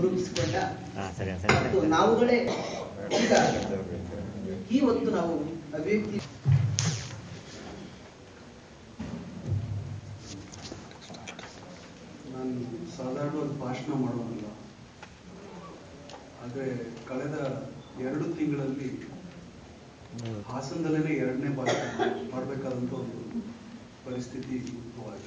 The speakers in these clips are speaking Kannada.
ರೂಪಿಸಿಕೊಂಡ ಹಾ ಸರಿ ಸರಿ ಮತ್ತು ನಾವುಗಳೇ ಈಗ ಇವತ್ತು ನಾವು ಅಭಿವ್ಯಕ್ತಿ ನಾನು ಸಾಧಾರಣವಾಗಿ ಭಾಷಣ ಮಾಡೋನಲ್ಲ ಆದರೆ ಕಳೆದ ಎರಡು ತಿಂಗಳಲ್ಲಿ ಹಾಸನದಲ್ಲೇ ಎರಡನೇ ಭಾಷಣ ಮಾಡಬೇಕಾದಂಥ ಒಂದು ಪರಿಸ್ಥಿತಿ ಉದ್ಭವವಾಗಿದೆ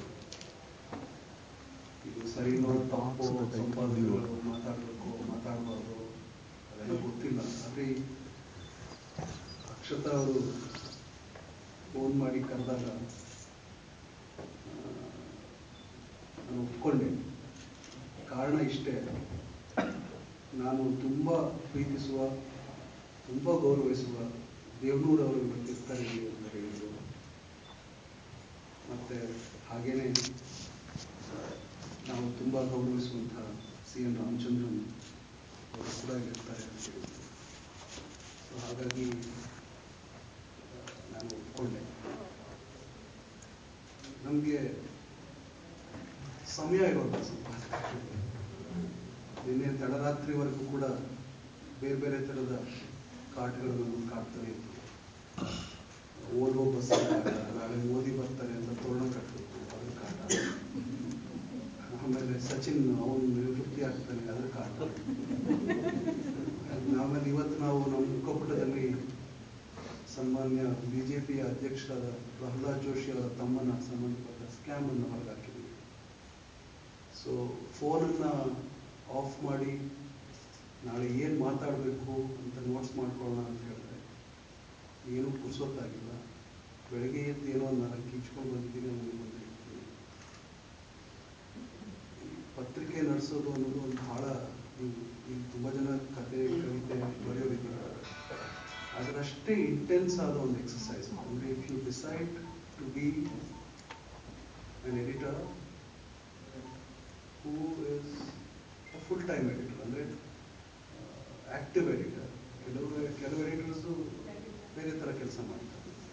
ಇದು ಸರಿನೋ ತಪ್ಪು ಸಂಪಾದನೆಗಳು ಮಾತಾಡಬೇಕು ಮಾತಾಡಬಾರ್ದು ಅದೆಲ್ಲ ಗೊತ್ತಿಲ್ಲ ಆದರೆ ಅಕ್ಷತಾ ಅವರು ಫೋನ್ ಮಾಡಿ ಕರೆದಾಗ ನಾನು ಒಪ್ಕೊಂಡೆ ಕಾರಣ ಇಷ್ಟೇ ನಾನು ತುಂಬ ಪ್ರೀತಿಸುವ ತುಂಬ ಗೌರವಿಸುವ ದೇವನೂರವರು ಇವತ್ತಿರ್ತಾರೆ ಇಲ್ಲಿ ಅಂತ ಹೇಳಿದರು ಮತ್ತೆ ಹಾಗೇನೆ ನಾವು ತುಂಬ ಗೌರವಿಸುವಂತಹ ಸಿ ಎನ್ ರಾಮಚಂದ್ರನ್ ಅವರು ಕೂಡ ಇರ್ತಾರೆ ಅಂತ ಹೇಳಿದ್ರು ಸೊ ಹಾಗಾಗಿ ಆ, ನಾನು ಒಪ್ಕೊಂಡೆ ನಮಗೆ ಸಮಯ ಇರೋಲ್ಲ ಸಂಪಾದಕರಿಗೆ ನಿನ್ನೆ ತಡರಾತ್ರಿವರೆಗೂ ಕೂಡ ಬೇರೆ ಬೇರೆ ಥರದ ಕಾಟುಗಳು ನಮ್ಮನ್ನು ಕಾಡ್ತಾನೆ ಇತ್ತು ಓದೋ ಬಸ್ ಕಾಟ ನಾಳೆ ಮೋದಿ ಬರ್ತಾರೆ ಅಂತ ತೋರಣ ಕಟ್ಟಬೇಕು ಅದ್ರ ಕಾಟ ಆಮೇಲೆ ಸಚಿನ್ ಅವನು ನಿವೃತ್ತಿ ಆಗ್ತಾನೆ ಅದ್ರ ಕಾಟ ಆಮೇಲೆ ಇವತ್ತು ನಾವು ನಮ್ಮ ಮುಖಪುಟದಲ್ಲಿ ಸನ್ಮಾನ್ಯ ಬಿಜೆಪಿಯ ಅಧ್ಯಕ್ಷರಾದ ಪ್ರಹ್ಲಾದ್ ಜೋಶಿ ಅವರ ತಮ್ಮನ ಸಂಬಂಧಪಟ್ಟ ಸ್ಕ್ಯಾಮ್ ಅನ್ನು ಹೊರಗಾಕಿದ್ದೀವಿ ಸೊ ಫೋನನ್ನು ಆಫ್ ಮಾಡಿ ನಾಳೆ ಏನು ಮಾತಾಡಬೇಕು ಅಂತ ನೋಟ್ಸ್ ಮಾಡ್ಕೊಳ್ಳೋಣ ಅಂತ ಹೇಳಿದ್ರೆ ಏನೂ ಪುರ್ಸೊತ್ತಾಗಿಲ್ಲ ಬೆಳಗ್ಗೆ ಎದ್ದು ಏನೋ ಒಂದು ನಾಲ್ಕು ಕಿಚ್ಕೊಂಡು ಬಂದಿದ್ದೀನಿ ನನಗೆ ಬಂದಿರ್ತೀನಿ ಪತ್ರಿಕೆ ನಡೆಸೋದು ಅನ್ನೋದು ಒಂದು ಬಹಳ ನೀವು ಈಗ ತುಂಬ ಜನ ಕತೆ ಕವಿತೆ ಬರೆಯೋರಿದ್ದೀರ ಅದರಷ್ಟೇ ಇಂಟೆನ್ಸ್ ಆದ ಒಂದು ಎಕ್ಸಸೈಸ್ ಅಂದರೆ if you decide to be an editor who is full time editor ಅಂದರೆ ಆಕ್ಟಿವ್ ಎಡಿಟರ್ ಕೆಲವು ಕೆಲವು ಎಡಿಟರ್ಸು ಬೇರೆ ಥರ ಕೆಲಸ ಮಾಡ್ತಾರೆ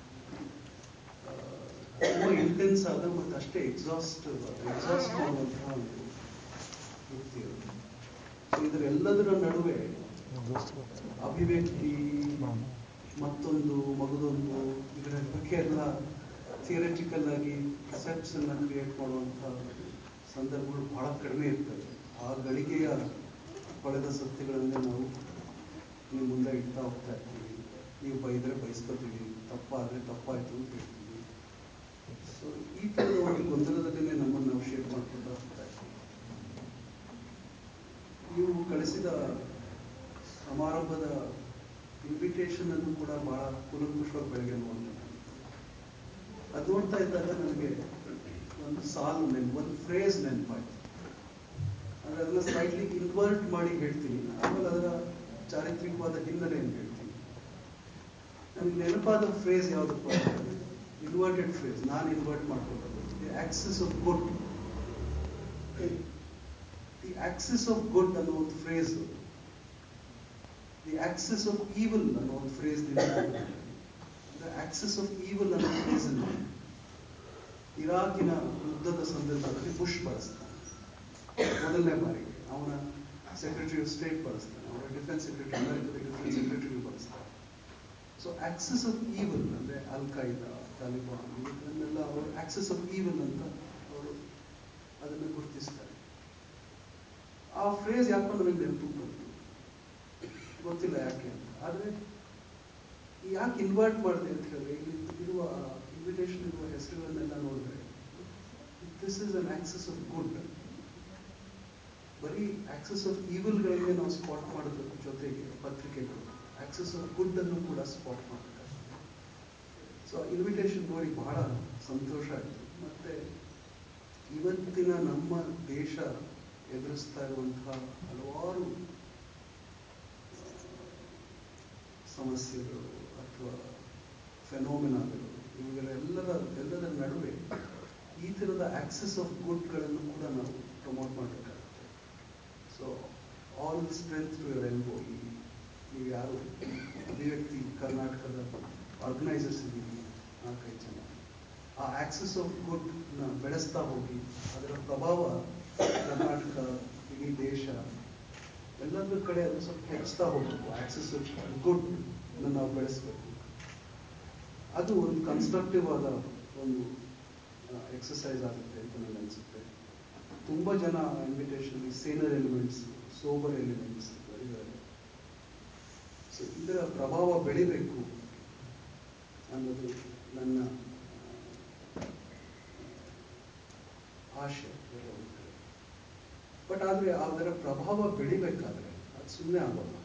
ಆ, ತುಂಬ ಇಂಟೆನ್ಸ್ ಆದ ಮತ್ತು ಅಷ್ಟೇ ಎಕ್ಸಾಸ್ಟ್ ಎಕ್ಸಾಸ್ಟ್ ಮಾಡುವಂತಹ ಒಂದು ವೃತ್ತಿ ಅದು ಸೊ ಇದರೆಲ್ಲದರ ನಡುವೆ ಅಭಿವ್ಯಕ್ತಿ ಮತ್ತೊಂದು ಮಗದೊಂದು ಇದರ ಬಗ್ಗೆ ಎಲ್ಲ ಥಿಯರಿಟಿಕಲ್ ಆಗಿ ಕನ್ಸೆಪ್ಟ್ಸ್ ಅನ್ನ ಕ್ರಿಯೇಟ್ ಮಾಡುವಂಥ ಸಂದರ್ಭಗಳು ಬಹಳ ಕಡಿಮೆ ಇರ್ತವೆ ಆ ಗಳಿಗೆಯ ಹೊಳೆದ ಸತ್ಯಗಳನ್ನೇ ನಾವು ನಿಮ್ಮ ಮುಂದೆ ಇಡ್ತಾ ಹೋಗ್ತಾ ಇರ್ತೀವಿ ನೀವು ಬೈದ್ರೆ ಬೈಸ್ಕೊತೀವಿ ತಪ್ಪಾದ್ರೆ ತಪ್ಪಾಯ್ತು ಅಂತ ಹೇಳ್ತೀವಿ ಸೊ ಈ ಥರದ ಒಂದು ಗೊಂದಲದಲ್ಲೇ ನಮ್ಮನ್ನು ನಾವು ಶೇಪ್ ಮಾಡ್ಕೊಳ್ತಾ ಹೋಗ್ತಾ ಇರ್ತೀವಿ ನೀವು ಕಳಿಸಿದ ಸಮಾರಂಭದ ಇನ್ವಿಟೇಷನ್ ಅನ್ನು ಕೂಡ ಬಹಳ ಕುಲಂಕುಷವಾಗಿ ಬೆಳಗ್ಗೆ ನೋಡಿದೆ ನಾನು. ಅದು ನೋಡ್ತಾ ಇದ್ದಾಗ ನನಗೆ ಒಂದು ಸಾಲು ನೆನ್ಪು ಒಂದು ಫ್ರೇಸ್ ನೆನಪಾಯ್ತು ಅಂದ್ರೆ ಅದನ್ನ ಸ್ಲೈಟ್ಲಿ ಇನ್ವರ್ಟ್ ಮಾಡಿ ಹೇಳ್ತೀನಿ ಆಮೇಲೆ ಅದರ ಚಾರಿತ್ರಿಕವಾದ ಹಿನ್ನೆಲೆಯನ್ನು ಹೇಳ್ತೀನಿ ನನಗೆ ನೆನಪಾದ ಫ್ರೇಸ್ ಯಾವುದಪ್ಪ ಇನ್ವರ್ಟೆಡ್ ಫ್ರೇಸ್ ನಾನು ಇನ್ವರ್ಟ್ ಮಾಡ್ಕೊಂಡದ್ದು the axis of good the axis of good ಅನ್ನೋ ಒಂದು phrase the axis of evil ಅನ್ನೋ ಒಂದು phrase the axis of evil ಅನ್ನೋ ಫ್ರೇಸ್ ಇರಾಕಿನ ಯುದ್ಧದ ಸಂದರ್ಭದಲ್ಲಿ ಬುಷ್ ಬಳಸ್ತಾನೆ ಮೊದಲನೇ ಬಾರಿಗೆ ಅವನ ಸೆಕ್ರೆಟರಿ ಆಫ್ ಸ್ಟೇಟ್ ಬಳಸ್ತಾನೆ ಅವನ ಡಿಫೆನ್ಸ್ ಸೆಕ್ರೆಟರಿ ಅಮೆರಿಕದ ಡಿಫೆನ್ಸ್ ಸೆಕ್ರೆಟರಿ ಬಳಸ್ತಾನೆ ಸೊ ಆಕ್ಸಿಸ್ ಆಫ್ ಈವಲ್ ಅಂದ್ರೆ ಅಲ್ ಖೈದಾ ತಾಲಿಬಾನ್ ಇದನ್ನೆಲ್ಲ ಅವರು ಆಕ್ಸಿಸ್ ಆಫ್ ಈವಲ್ ಅಂತ ಅವರು ಅದನ್ನು ಗುರುತಿಸ್ತಾರೆ ಆ ಫ್ರೇಸ್ ಯಾಕೋ ನನಗೆ ನೆನಪು ಬಂತು ಗೊತ್ತಿಲ್ಲ ಯಾಕೆ ಅಂತ ಆದ್ರೆ ಯಾಕೆ ಇನ್ವರ್ಟ್ ಮಾಡಿದೆ ಅಂತ ಹೇಳಿದ್ರೆ ಇಲ್ಲಿ ಇರುವ ಇನ್ವಿಟೇಷನ್ ಇರುವ ಹೆಸರುಗಳನ್ನೆಲ್ಲ ನೋಡಿದ್ರೆ this is an axis of good ಬರೀ ಆಕ್ಸೆಸ್ ಆಫ್ ಈವಲ್ಗಳಿಗೆ ನಾವು ಸ್ಪಾಟ್ ಮಾಡೋದ್ರ ಜೊತೆಗೆ ಪತ್ರಿಕೆಗಳು ಆಕ್ಸೆಸ್ ಆಫ್ ಗುಡ್ ಅನ್ನು ಕೂಡ ಸ್ಪಾಟ್ ಮಾಡಬೇಕಾಗ್ತದೆ ಸೊ ಇನ್ವಿಟೇಷನ್ ನೋಡಿ ಬಹಳ ಸಂತೋಷ ಆಯಿತು ಮತ್ತೆ ಇವತ್ತಿನ ನಮ್ಮ ದೇಶ ಎದುರಿಸ್ತಾ ಇರುವಂತಹ ಹಲವಾರು ಸಮಸ್ಯೆಗಳು ಅಥವಾ ಫೆನೋಮಿನಾಗಳು ಇವುಗಳೆಲ್ಲರ ಎಲ್ಲದರ ನಡುವೆ ಈ ಥರದ ಆಕ್ಸೆಸ್ ಆಫ್ ಗುಡ್ಗಳನ್ನು ಕೂಡ ನಾವು ಪ್ರಮೋಟ್ ಮಾಡಬೇಕಾಗುತ್ತೆ so all strength to your elbow ಈ ನೀವು ಯಾರು ಅಭಿವ್ಯಕ್ತಿ ಕರ್ನಾಟಕದ ಆರ್ಗನೈಸರ್ಸ್ ಇದ್ದೀವಿ ನಾಲ್ಕೈದು ಜನ ಆ ಆಕ್ಸೆಸ್ ಆಫ್ ಗುಡ್ನ ಬೆಳೆಸ್ತಾ ಹೋಗಿ ಅದರ ಪ್ರಭಾವ ಕರ್ನಾಟಕ ಇಡೀ ದೇಶ ಎಲ್ಲದ್ರ ಕಡೆ ಅದು ಸ್ವಲ್ಪ ಹೆಚ್ಚುತ್ತಾ ಹೋಗ್ಬೇಕು ಆಕ್ಸೆಸ್ ಗುಡ್ ನಾವು ಬೆಳೆಸ್ಬೇಕು ಅದು ಒಂದು ಕನ್ಸ್ಟ್ರಕ್ಟಿವ್ ಆದ ಒಂದು ಎಕ್ಸಸೈಸ್ ಆಗುತ್ತೆ ಅಂತ ನನಗೆ ಅನಿಸುತ್ತೆ ತುಂಬ ಜನ invitation saner elements sober elements ಬರೀತಾರೆ ಸೊ ಇದರ ಪ್ರಭಾವ ಬೆಳಿಬೇಕು ಅನ್ನೋದು ನನ್ನ ಆ, ಆಶೆ ಬಟ್ ಆದ್ರೆ ಅದರ ಪ್ರಭಾವ ಬೆಳಿಬೇಕಾದ್ರೆ ಅದು ಸುಮ್ಮನೆ ಆಗೋಲ್ಲ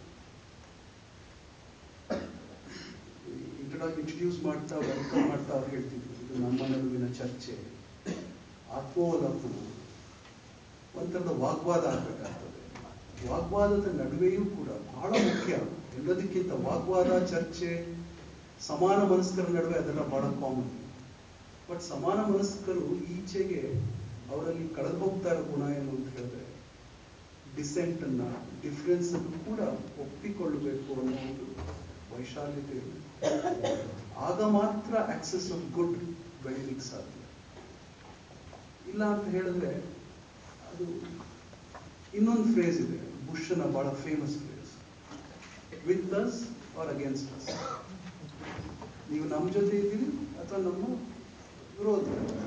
ಇಂಟ್ರೊಡ್ಯೂಸ್ ಮಾಡ್ತಾ ವೆಲ್ಕಮ್ ಮಾಡ್ತಾ ಅವ್ರು ಹೇಳ್ತಿದ್ರು ಇದು ನಮ್ಮ ನಡುವಿನ ಚರ್ಚೆ ಆತ್ಮೋವಲೋಕನ ಒಂಥರದ ವಾಗ್ವಾದ ಆಗ್ಬೇಕಾಗ್ತದೆ ವಾಗ್ವಾದದ ನಡುವೆಯೂ ಕೂಡ ಬಹಳ ಮುಖ್ಯ ಎಲ್ಲದಕ್ಕಿಂತ ವಾಗ್ವಾದ ಚರ್ಚೆ ಸಮಾನ ಮನಸ್ಕರ ನಡುವೆ ಅದೆಲ್ಲ ಬಹಳ ಕಾಮನ್ ಬಟ್ ಸಮಾನ ಮನಸ್ಕರು ಈಚೆಗೆ ಅವರಲ್ಲಿ ಕಳೆದು ಹೋಗ್ತಾ ಇರೋ ಗುಣ ಏನು ಅಂತ ಹೇಳಿದ್ರೆ ಡಿಸೆಂಟ್ ಅನ್ನ ಡಿಫ್ರೆನ್ಸ್ ಅನ್ನು ಕೂಡ ಒಪ್ಪಿಕೊಳ್ಳಬೇಕು ಅನ್ನೋ ಒಂದು ವೈಶಾಲ್ಯತೆ ಇದೆ. ಆಗ ಮಾತ್ರ ಆಕ್ಸೆಸ್ ಆಫ್ ಗುಡ್ ಬೆಳಿಲಿಕ್ಕೆ ಸಾಧ್ಯ ಇಲ್ಲ ಅಂತ ಹೇಳಿದ್ರೆ ಅದು ಇನ್ನೊಂದು ಫ್ರೇಸ್ ಇದೆ ಬುಷನ ಬಹಳ famous phrase with us or against us ನೀವು ನಮ್ಮ ಜೊತೆ ಇದ್ದೀರಿ ಅಥವಾ ನಮ್ಮ ವಿರೋಧ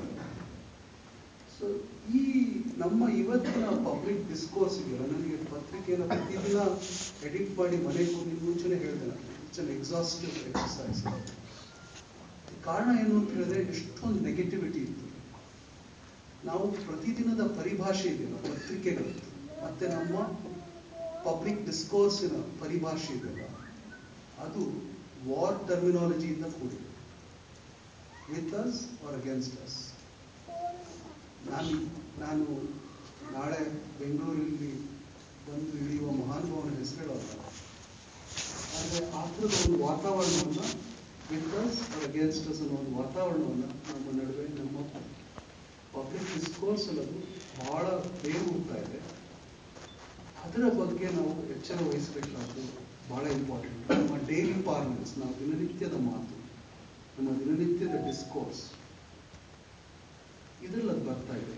ಸೊ ಈ ನಮ್ಮ ಇವತ್ತಿನ ಪಬ್ಲಿಕ್ ಡಿಸ್ಕೋರ್ಸ್ ಇದೆಯಲ್ಲ ನನಗೆ ಪತ್ರಿಕೆಯನ್ನು ಪ್ರತಿದಿನ ಎಡಿಟ್ ಮಾಡಿ ಮನೆಗೆ ಹೋಗಿ ಮುಂಚೆನೆ ಹೇಳಿದೆ ಇಟ್ಸ್ ಅನ್ ಎಕ್ಸಾಸ್ಟಿವ್ ಎಕ್ಸಸೈಸ್ ಕಾರಣ ಏನು ಅಂತ ಹೇಳಿದ್ರೆ ಎಷ್ಟೊಂದು ನೆಗೆಟಿವಿಟಿ ಇತ್ತು ನಾವು ಪ್ರತಿದಿನದ ಪರಿಭಾಷೆ ಇದೆಯಲ್ಲ ಪತ್ರಿಕೆಗಳು ಮತ್ತೆ ನಮ್ಮ ಪಬ್ಲಿಕ್ ಡಿಸ್ಕೋರ್ಸಿನ ಪರಿಭಾಷೆ ಇದೆಯಲ್ಲ ಅದು ವಾರ್ ಟರ್ಮಿನಾಲಜಿಯಿಂದ ಕೂಡಿದೆ with us or against us ನಾನು ನಾನು ನಾಳೆ ಬೆಂಗಳೂರಲ್ಲಿ ಬಂದು ಇಳಿಯುವ ಮಹಾನುಭಾವನ ಹೆಸರು ಹೇಳೋಲ್ಲ ಆದರೆ ಆ ಥರದ ಒಂದು ವಾತಾವರಣವನ್ನು with us or against us ಅನ್ನೋ ಒಂದು ವಾತಾವರಣವನ್ನು ನಮ್ಮ ನಡುವೆ ನಮ್ಮ ಪಬ್ಲಿಕ್ ಡಿಸ್ಕೋರ್ಸ್ ಅನ್ನೋದು ಬಹಳ ಬೇಗ ಹೋಗ್ತಾ ಇದೆ ಅದರ ಬಗ್ಗೆ ನಾವು ಎಚ್ಚರ ವಹಿಸಬೇಕಾದ್ದು ಬಹಳ ಇಂಪಾರ್ಟೆಂಟ್ ನಮ್ಮ ಡೈಲಿ ಪಾರ್ಲೆನ್ಸ್ ನಾವು ದಿನನಿತ್ಯದ ಮಾತು ನಮ್ಮ ದಿನನಿತ್ಯದ ಡಿಸ್ಕೋರ್ಸ್ ಇದರಲ್ಲಿ ಅದು ಬರ್ತಾ ಇದೆ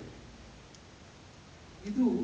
ಇದು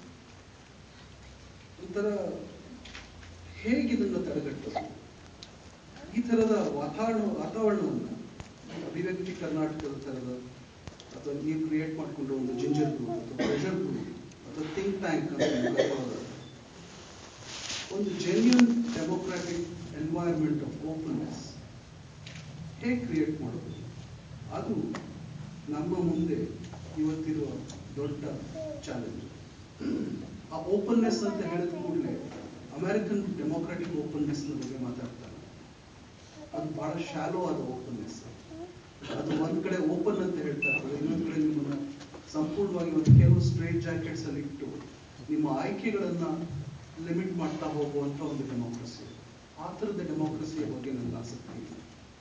ಒಂಥರ ಹೇಗೆ ಇದನ್ನು ತಡೆಗಟ್ಟೋದು ಈ ಥರದ ವಾತಾವರಣ ವಾತಾವರಣವನ್ನು ಅಭಿವ್ಯಕ್ತಿ ಕರ್ನಾಟಕದ ಥರದ ಅಥವಾ ನೀವು ಕ್ರಿಯೇಟ್ ಮಾಡಿಕೊಂಡು ಒಂದು ಜಿಂಜರ್ ಗ್ರೂಪ್ ಅಥವಾ ಪ್ರೆಷರ್ ಗ್ರೂಪ್ ಅಥವಾ ಥಿಂಕ್ ಟ್ಯಾಂಕ್ ಅಂತ ನೀವು ಕರೆಯೋದು. ಒಂದು genuine democratic environment of openness ಹೇಗೆ ಕ್ರಿಯೇಟ್ ಮಾಡೋದು ಅದು ನಮ್ಮ ಮುಂದೆ ಇವತ್ತಿರುವ ದೊಡ್ಡ ಚಾಲೆಂಜ್ ಆ ಓಪನ್ನೆಸ್ ಅಂತ ಹೇಳಿದ ಕೂಡಲೇ ಅಮೆರಿಕನ್ ಡೆಮೋಕ್ರಾಟಿಕ್ ಓಪನ್ನೆಸ್ ಬಗ್ಗೆ ಮಾತಾಡ್ತಾರೆ ಅದು ಬಹಳ ಶಾಲೋ ಆದ ಓಪನ್ನೆಸ್ ಅದು ಒಂದ್ ಕಡೆ ಓಪನ್ ಅಂತ ಹೇಳ್ತಾ ಇರ್ತದೆ ಇನ್ನೊಂದ್ ಕಡೆ ನಿಮ್ಮನ್ನ ಸಂಪೂರ್ಣವಾಗಿ ಒಂದು ಕೆಲವು ಸ್ಟ್ರೇಟ್ ಜಾಕೆಟ್ಸ್ ಅಲ್ಲಿ ಇಟ್ಟು ನಿಮ್ಮ ಆಯ್ಕೆಗಳನ್ನ ಲಿಮಿಟ್ ಮಾಡ್ತಾ ಹೋಗುವಂತ ಒಂದು ಡೆಮೋಕ್ರಸಿ ಆ ಥರದ ಡೆಮೋಕ್ರಸಿಯ ಬಗ್ಗೆ ನನಗೆ ಆಸಕ್ತಿ ಇದೆ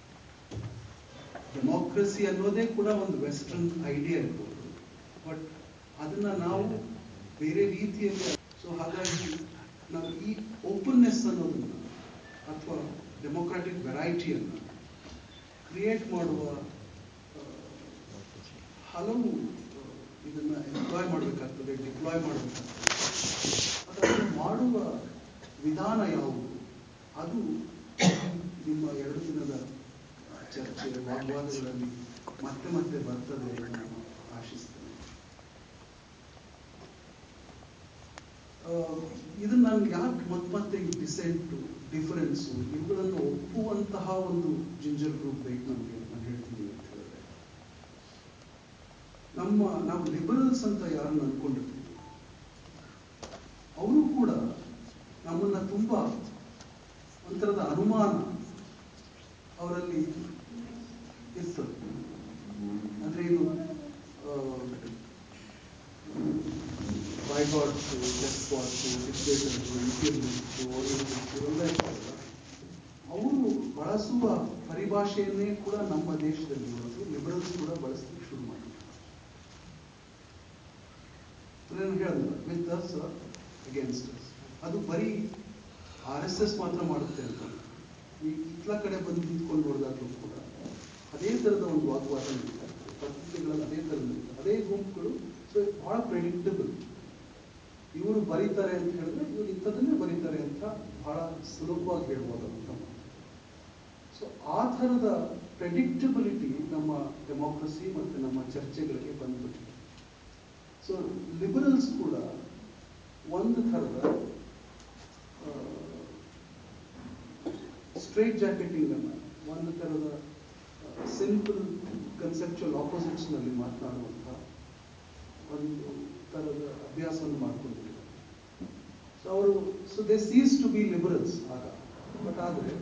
ಡೆಮೋಕ್ರಸಿ ಅನ್ನೋದೇ ಕೂಡ ಒಂದು ವೆಸ್ಟರ್ನ್ ಐಡಿಯಾ ಇರ್ಬೋದು ಬಟ್ ಅದನ್ನ ನಾವು ಬೇರೆ ರೀತಿಯಲ್ಲಿ ಸೊ ಹಾಗಾಗಿ ನಾವು ಈ ಓಪನ್ನೆಸ್ ಅನ್ನೋದನ್ನ ಅಥವಾ ಡೆಮೋಕ್ರಾಟಿಕ್ ವೆರೈಟಿಯನ್ನು ಕ್ರಿಯೇಟ್ ಮಾಡುವ ಆ, ಹಲವು ಆ, ಇದನ್ನ ಎಂಪ್ಲಾಯ್ ಮಾಡಬೇಕಾಗ್ತದೆ ಡಿಪ್ಲಾಯ್ ಮಾಡಬೇಕಾಗ್ತದೆ ಅದನ್ನು ಮಾಡುವ ವಿಧಾನ ಯಾವುದು ಅದು ನಿಮ್ಮ ಎರಡು ದಿನದ ಚರ್ಚೆ ವಾಗ್ವಾದಗಳಲ್ಲಿ ಮತ್ತೆ ಮತ್ತೆ ಬರ್ತದೆ ಎಂದು ನಾನು ಆಶಿಸ್ತೇನೆ ಆ, ಇದನ್ನ ನಾನು ಯಾಕೆ ಮತ್ತೆ ಮತ್ತೆ ಈ ಡಿಸೆಂಟು ಡಿಫರೆನ್ಸು ಇವುಗಳನ್ನು ಒಪ್ಪುವಂತಹ ಒಂದು ಜಿಂಜರ್ ಗ್ರೂಪ್ ಬೇಕು ನಮಗೆ ನಾನು ಹೇಳ್ತೀನಿ ಅಂತ ಹೇಳಿದ್ರೆ ನಮ್ಮ ನಾವು ಲಿಬರಲ್ಸ್ ಅಂತ ಯಾರನ್ನು ಅನ್ಕೊಂಡಿರ್ತೀವಿ ಅವರು ಕೂಡ ನಮ್ಮನ್ನ ತುಂಬಾ ಒಂಥರದ ಅನುಮಾನ ಅವರಲ್ಲಿ ಇತ್ತು ಅಂದ್ರೆ ಇದು ಬಾಯ್ಗಾಟ್ಸು ಡೆಸ್ಪಾಟ್ಸು ಡಿಕ್ಟೇಟರ್ಸು ಇಂಪೀರಿಯಲಿಸ್ಟು ಓರಿಯಂಟಲಿಸ್ಟು ಇವೆಲ್ಲ ಇರ್ತಾರಲ್ಲ ಅವರು ಬಳಸುವ ಪರಿಭಾಷೆಯನ್ನೇ ಕೂಡ ನಮ್ಮ ದೇಶದಲ್ಲಿ ಇರೋದು ಲಿಬರಲ್ಸ್ ಕೂಡ ಬಳಸಲಿಕ್ಕೆ ಶುರು ಮಾಡಿದ್ರು ನಾನು ಹೇಳಿಲ್ಲ ವಿತ್ ಅಸ್ ಅಗೇನ್ಸ್ಟ್ ಅಸ್ ಅದು ಬರೀ ಆರ್ ಎಸ್ ಎಸ್ ಮಾತ್ರ ಮಾಡುತ್ತೆ ಅಂತ ಈ ಇತ್ಲ ಕಡೆ ಬಂದು ನಿಂತ್ಕೊಂಡು ನೋಡಿದಾಗಲೂ ಕೂಡ ಅದೇ ಥರದ ಒಂದು ವಾಗ್ವಾದ ನಡೀತಾ ಇರ್ತದೆ ಪತ್ರಿಕೆಗಳಲ್ಲಿ ಅದೇ ಥರದ ನಡೀತದೆ ಅದೇ ಗುಂಪುಗಳು ಸೊ ಬಹಳ ಪ್ರೆಡಿಕ್ಟಬಲ್ ಇವರು ಬರೀತಾರೆ ಅಂತ ಹೇಳಿದ್ರೆ ಇವರು ಇಂಥದನ್ನೇ ಬರೀತಾರೆ ಅಂತ ಬಹಳ ಸುಲಭವಾಗಿ ಹೇಳ್ಬೋದು ಅಂತ ಸೊ ಆ ಥರದ ಪ್ರೆಡಿಕ್ಟಬಿಲಿಟಿ ನಮ್ಮ ಡೆಮೋಕ್ರಸಿ ಮತ್ತು ನಮ್ಮ ಚರ್ಚೆಗಳಿಗೆ ಬಂದ್ಬಿಟ್ಟಿದೆ ಸೊ ಲಿಬರಲ್ಸ್ ಕೂಡ ಒಂದು ಥರದ ಸ್ಟ್ರೈಟ್ ಜಾಕೆಟಿಂಗ್ ಅನ್ನ ಒಂದು ಥರದ ಸಿಂಪಲ್ ಕನ್ಸೆಪ್ಚುವಲ್ ಆಪೋಸಿಟ್ಸ್ ನಲ್ಲಿ ಮಾತನಾಡುವಂಥ ಒಂದು ಥರದ ಅಭ್ಯಾಸವನ್ನು ಮಾಡ್ಕೊಂಡಿದ್ದಾರೆ ಸೊ ಅವರು so they sees to be liberals ಆಗ ಬಟ್ ಆದರೆ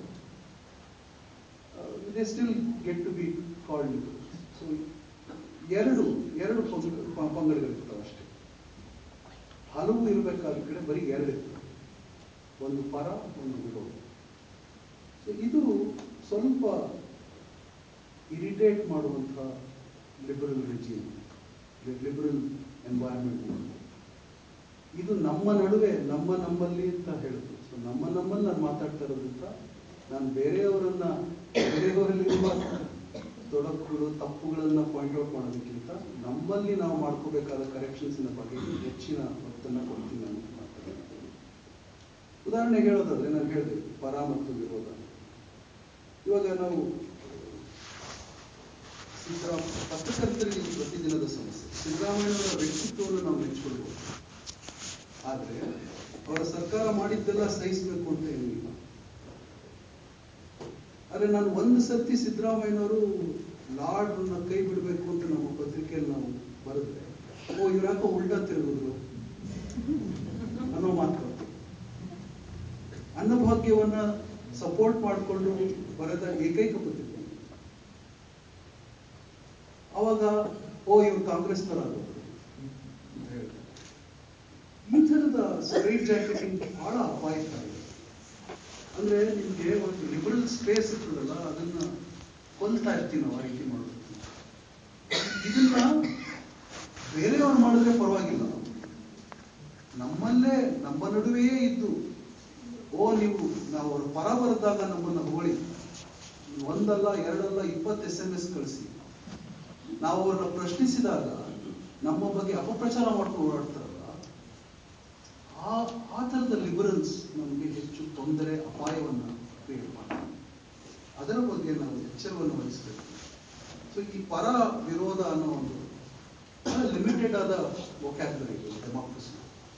they still get to be called liberals so ಎರಡು ಎರಡು ಪಂಗ- ಪ- ಪಂಗಡಗಳಿರ್ತವೆ ಅಷ್ಟೇ ಹಲವು ಇರಬೇಕಾದ ಕಡೆ ಬರೀ ಎರಡು ಇರ್ತವೆ ಒಂದು ಪರ ಒಂದು ವಿರೋಧ ಸೊ ಇದು ಸ್ವಲ್ಪ ಇರಿಟೇಟ್ ಮಾಡುವಂಥ ಲಿಬರಲ್ ರಿಜಿಯನ್ ಲಿಬರಲ್ ಎನ್ವೈರನ್ಮೆಂಟ್ ಇದು ನಮ್ಮ ನಡುವೆ ನಮ್ಮ ನಮ್ಮಲ್ಲಿ ಅಂತ ಹೇಳುದು ಸೊ ನಮ್ಮ ನಮ್ಮಲ್ಲಿ ನಾನು ಮಾತಾಡ್ತಾ ಇರೋದ್ರಿಂದ ನಾನು ಬೇರೆಯವರನ್ನ ಬೇರೆಯವರಲ್ಲಿರುವ ತೊಡಕುಗಳು ತಪ್ಪುಗಳನ್ನ ಪಾಯಿಂಟ್ ಔಟ್ ಮಾಡೋದಕ್ಕಿಂತ ನಮ್ಮಲ್ಲಿ ನಾವು ಮಾಡ್ಕೋಬೇಕಾದ ಕರೆಕ್ಷನ್ಸಿನ ಬಗ್ಗೆ ಹೆಚ್ಚಿನ ಒತ್ತನ್ನು ಕೊಡ್ತೀನಿ ನಾನು ಮಾತಾಡ್ತೀನಿ. ಉದಾಹರಣೆಗೆ ಹೇಳೋದಾದ್ರೆ ನಾನು ಹೇಳಿದೆ ಪರ ಮತ್ತು ವಿರೋಧ ಇವಾಗ ನಾವು ಸಿದ್ದರಾಮ ಪತ್ರಕರ್ತರಿಗೆ ಇದು ಪ್ರತಿದಿನದ ಸಮಸ್ಯೆ ಸಿದ್ದರಾಮಯ್ಯನವರ ವ್ಯಕ್ತಿತ್ವವನ್ನು ನಾವು ಮೆಚ್ಚಿಕೊಳ್ಬೋದು ಆದ್ರೆ ಅವರ ಸರ್ಕಾರ ಮಾಡಿದ್ದೆಲ್ಲ ಸಹಿಸಬೇಕು ಅಂತ ಏನಿಲ್ಲ ಆದ್ರೆ ನಾನು ಒಂದು ಸರ್ತಿ ಸಿದ್ದರಾಮಯ್ಯನವರು ಲಾರ್ಡ್ರನ್ನ ಕೈ ಬಿಡಬೇಕು ಅಂತ ನಮ್ಮ ಪತ್ರಿಕೆಯಲ್ಲಿ ನಾವು ಬರೆದ್ರೆ ಓ ಇವ್ರು ಯಾಕೋ ಉಲ್ಟಾ ತಿರುಗಿದ್ರು ಅನ್ನೋ ಮಾತು ಬರ್ತದೆ. ಅನ್ನಭಾಗ್ಯವನ್ನ ಸಪೋರ್ಟ್ ಮಾಡಿಕೊಂಡು ಬರೆದ ಏಕೈಕ ಪತ್ರಿಕೆ ಅವಾಗ ಓ ಇವ್ರು ಕಾಂಗ್ರೆಸ್ನವರಾದ್ರು ಅಂತ ಹೇಳ್ತಾರೆ ಈ ಥರದ ಸ್ಟ್ರೈಟ್ ಜಾಕೆಟಿಂಗ್ ಬಹಳ ಅಪಾಯಕಾರಿ ಅಂದ್ರೆ ನಿಮ್ಗೆ ಒಂದು ಲಿಬರಲ್ ಸ್ಪೇಸ್ ಇರ್ತದಲ್ಲ ಅದನ್ನ ಕೊಲ್ತಾ ಇರ್ತೀವಿ ನಾವು ಆ ರೀತಿ ಮಾಡೋದು ಇದನ್ನ ಬೇರೆಯವ್ರು ಮಾಡಿದ್ರೆ ಪರವಾಗಿಲ್ಲ ನಮ್ಮಲ್ಲೇ ನಮ್ಮ ನಡುವೆಯೇ ಇದ್ದು ಓ ನೀವು ನಾವು ಅವ್ರ ಪರ ಬರೆದಾಗ ನಮ್ಮನ್ನ ಹೋಳಿ ಒಂದಲ್ಲ ಎರಡಲ್ಲ ಇಪ್ಪತ್ತು ಎಸ್ ಎಂ ಎಸ್ ಕಳಿಸಿ ನಾವು ಅವ್ರನ್ನ ಪ್ರಶ್ನಿಸಿದಾಗ ನಮ್ಮ ಬಗ್ಗೆ ಅಪಪ್ರಚಾರ ಮಾಡ್ಕೊಂಡು ಓಡಾಡ್ತಾರಲ್ಲ ಆ ಆ ಥರದ ಲಿಬರಲ್ಸ್ ನಮಗೆ ಹೆಚ್ಚು ತೊಂದರೆ ಅಪಾಯವನ್ನ ಕ್ರಿಯೇಟ್ ಮಾಡ್ತಾರೆ ಅದರ ಬಗ್ಗೆ ನಾವು ಎಚ್ಚರವನ್ನು ವಹಿಸಬೇಕು ಸೊ ಈ ಪರ ವಿರೋಧ ಅನ್ನೋ ಒಂದು ಲಿಮಿಟೆಡ್ ಆದ ವೊಕ್ಯಾಬ್ಲರಿ ಡೆಮಾಕ್ರಸಿ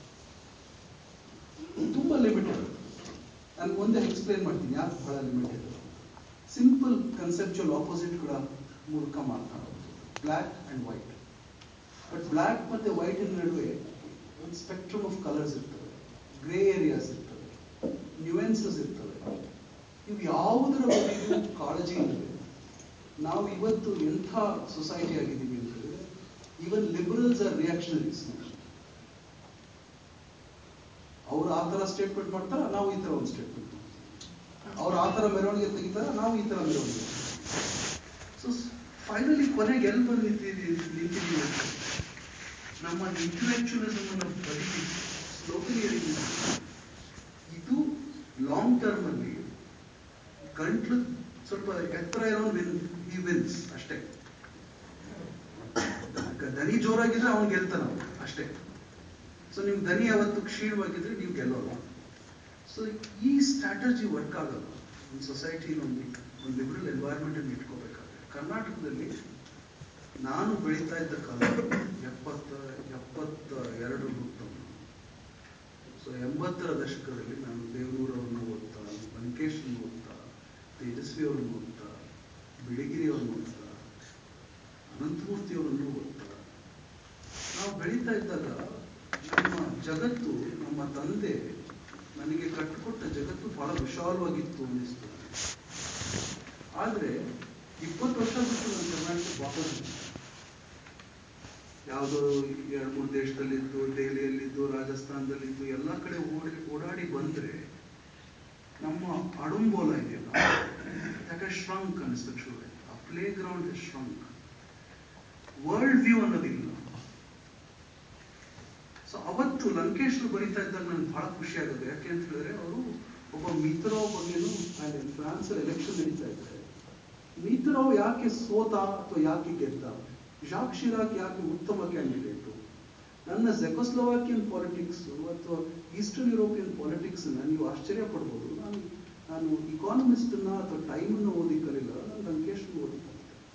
ತುಂಬಾ ಲಿಮಿಟೆಡ್ ನಾನು ಒಂದೇ ಎಕ್ಸ್ಪ್ಲೇನ್ ಮಾಡ್ತೀನಿ ಯಾಕೆ ಬಹಳ ಲಿಮಿಟೆಡ್ ಸಿಂಪಲ್ ಕನ್ಸೆಪ್ಚುವಲ್ ಆಪೋಸಿಟ್ಗಳ ಮೂಲಕ ಮಾತನಾಡೋದು black and white but black ಮತ್ತೆ ವೈಟ್ ನಡುವೆ ಒಂದು ಸ್ಪೆಕ್ಟ್ರಮ್ ಆಫ್ ಕಲರ್ಸ್ ಇರ್ತವೆ ಗ್ರೇ ಏರಿಯಾಸ್ ಇರ್ತವೆ ನ್ಯೂಯೆನ್ಸಸ್ ಇರ್ತವೆ ಇವು ಯಾವುದರ ಬಗ್ಗೆಯೂ ಕಾಳಜಿ ಇಲ್ಲದೆ ನಾವು ಇವತ್ತು ಎಂಥ ಸೊಸೈಟಿ ಆಗಿದ್ದೀವಿ ಅಂತ ಹೇಳಿದ್ರೆ ಈವನ್ ಲಿಬರಲ್ಸ್ ಆರ್ ರಿಯಾಕ್ಷನರೀಸ್ ಅವ್ರು ಆ ಥರ ಸ್ಟೇಟ್ಮೆಂಟ್ ಮಾಡ್ತಾರ ನಾವು ಈ ಥರ ಒಂದು ಸ್ಟೇಟ್ಮೆಂಟ್ ಅವ್ರು ಆ ಥರ ಮೆರವಣಿಗೆ ತೆಗಿತಾರ ನಾವು ಈ ಥರ ಮೆರವಣಿಗೆ ಸೊ ಫೈನಲಿ ಕೊನೆಗೆ ಎಲ್ಲಿ ಬಂದು ನಿಂತಿದ್ದೀವಿ ನಿಂತಿದ್ದೀವಿ ಅಂತ ನಮ್ಮ ಇಂಟೆಲೆಕ್ಚುಯಲಿಸಮ್ ಅನ್ನು ಬದಿಗೆ ಸ್ಲೋಕಲಿ ಇದು ಲಾಂಗ್ ಟರ್ಮ್ ಅಲ್ಲಿ ಗಂಟ್ಲು ಸ್ವಲ್ಪ ಎತ್ತರ ಇರೋ ವಿನ್ ಈ ವಿನ್ಸ್ ಅಷ್ಟೇ ದನಿ ಜೋರಾಗಿದ್ರೆ ಅವ್ನು ಗೆಲ್ತಾನ ಅವ್ನು, ಅಷ್ಟೇ ಸೊ ನಿಮ್ ದನಿ ಯಾವತ್ತು ಕ್ಷೀಣವಾಗಿದ್ರೆ ನೀವು ಗೆಲ್ಲೋಲ್ಲ ಸೊ ಈ ಸ್ಟ್ರಾಟಜಿ ವರ್ಕ್ ಆಗಲ್ಲ ಒಂದು ಸೊಸೈಟಿ ಒಂದು ಒಂದು ಲಿಬರಲ್ ಎನ್ವೈರ್ಮೆಂಟ್ ಅನ್ನು ಇಟ್ಕೋಬೇಕಾದ್ರೆ ಕರ್ನಾಟಕದಲ್ಲಿ ನಾನು ಬೆಳೀತಾ ಇದ್ದ ಕಾಲ ಎಪ್ಪತ್ತ ಎಪ್ಪತ್ತ ಎರಡು ಹುಟ್ಟವನು ಸೊ ಎಂಬತ್ತರ ದಶಕದಲ್ಲಿ ನಾನು ದೇವರೂರವ್ರನ್ನ ಓದ್ತಾ ಲಂಕೇಶ್ನ ಓದ್ತಾ ತೇಜಸ್ವಿ ಅವ್ರನ್ನ ಓದ್ತಾ ಬಿಳಿಗಿರಿ ಅವ್ರನ್ನ ಓದ್ತಾ ಅನಂತಮೂರ್ತಿ ಅವರನ್ನು ಓದ್ತಾ ನಾವು ಬೆಳೀತಾ ಇದ್ದಾಗ ನಮ್ಮ ಜಗತ್ತು ನಮ್ಮ ತಂದೆ ನನಗೆ ಕಟ್ಟಿಕೊಟ್ಟ ಜಗತ್ತು ಬಹಳ ವಿಶಾಲವಾಗಿತ್ತು ಅನ್ನಿಸ್ತು ಆದ್ರೆ ಇಪ್ಪತ್ತು ವರ್ಷ ಬಿಟ್ಟು ನಾನು ಕರ್ನಾಟಕ ವಾಪಸ್ ಬಂದೆ. ಯಾವುದೋ ಎರಡು ಮೂರು ದೇಶದಲ್ಲಿದ್ದು ದೆಹಲಿಯಲ್ಲಿದ್ದು ರಾಜಸ್ಥಾನದಲ್ಲಿದ್ದು ಎಲ್ಲ ಕಡೆ ಓಡಿ ಓಡಾಡಿ ಬಂದ್ರೆ ನಮ್ಮ ಅಡುಂಬೋಲ ಇದೆಯಲ್ಲ ಯಾಕೆ ಶ್ರಂಕ್ ಅನಿಸ್ತದೆ ಶುರು ಆ playground shrunk world view ಅನ್ನೋದಿಲ್ಲ ಸೊ ಅವತ್ತು ಲಂಕೇಶ್ರು ಬರೀತಾ ಇದ್ದಾಗ ನನಗೆ ಬಹಳ ಖುಷಿ ಆಗುತ್ತೆ ಯಾಕೆ ಅಂತ ಹೇಳಿದ್ರೆ ಅವರು ಒಬ್ಬ ಮಿತ್ರಾವ್ ಬಗ್ಗೆನೂ ಅಲ್ಲಿ ಫ್ರಾನ್ಸ್ ಎಲೆಕ್ಷನ್ ನಡೀತಾ ಇದ್ದಾರೆ ಮಿತ್ರಾವ್ ಯಾಕೆ ಸೋತ ಅಥವಾ ಯಾಕೆ ಗೆದ್ದ ಜಾಕ್ ಶಿರಾಕ್ ಯಾಕೆ ಉತ್ತಮ ಕ್ಯಾಂಡಿಡೇಟು ನನ್ನ ಜೆಕೋಸ್ಲೋವಾಕಿಯನ್ ಪಾಲಿಟಿಕ್ಸ್ ಅಥವಾ ಈಸ್ಟರ್ನ್ ಯುರೋಪಿಯನ್ ಪಾಲಿಟಿಕ್ಸ್ ನೀವು ಆಶ್ಚರ್ಯ ಪಡ್ಬೋದು ನಾನು ನಾನು ಇಕಾನಮಿಸ್ಟ್ನ ಅಥವಾ ಟೈಮನ್ನು ಓದಿ ಕಲಿಲ್ಲ ನಾನು ಲಂಕೇಶ್ ಓದಿ ಕಲಿತೆ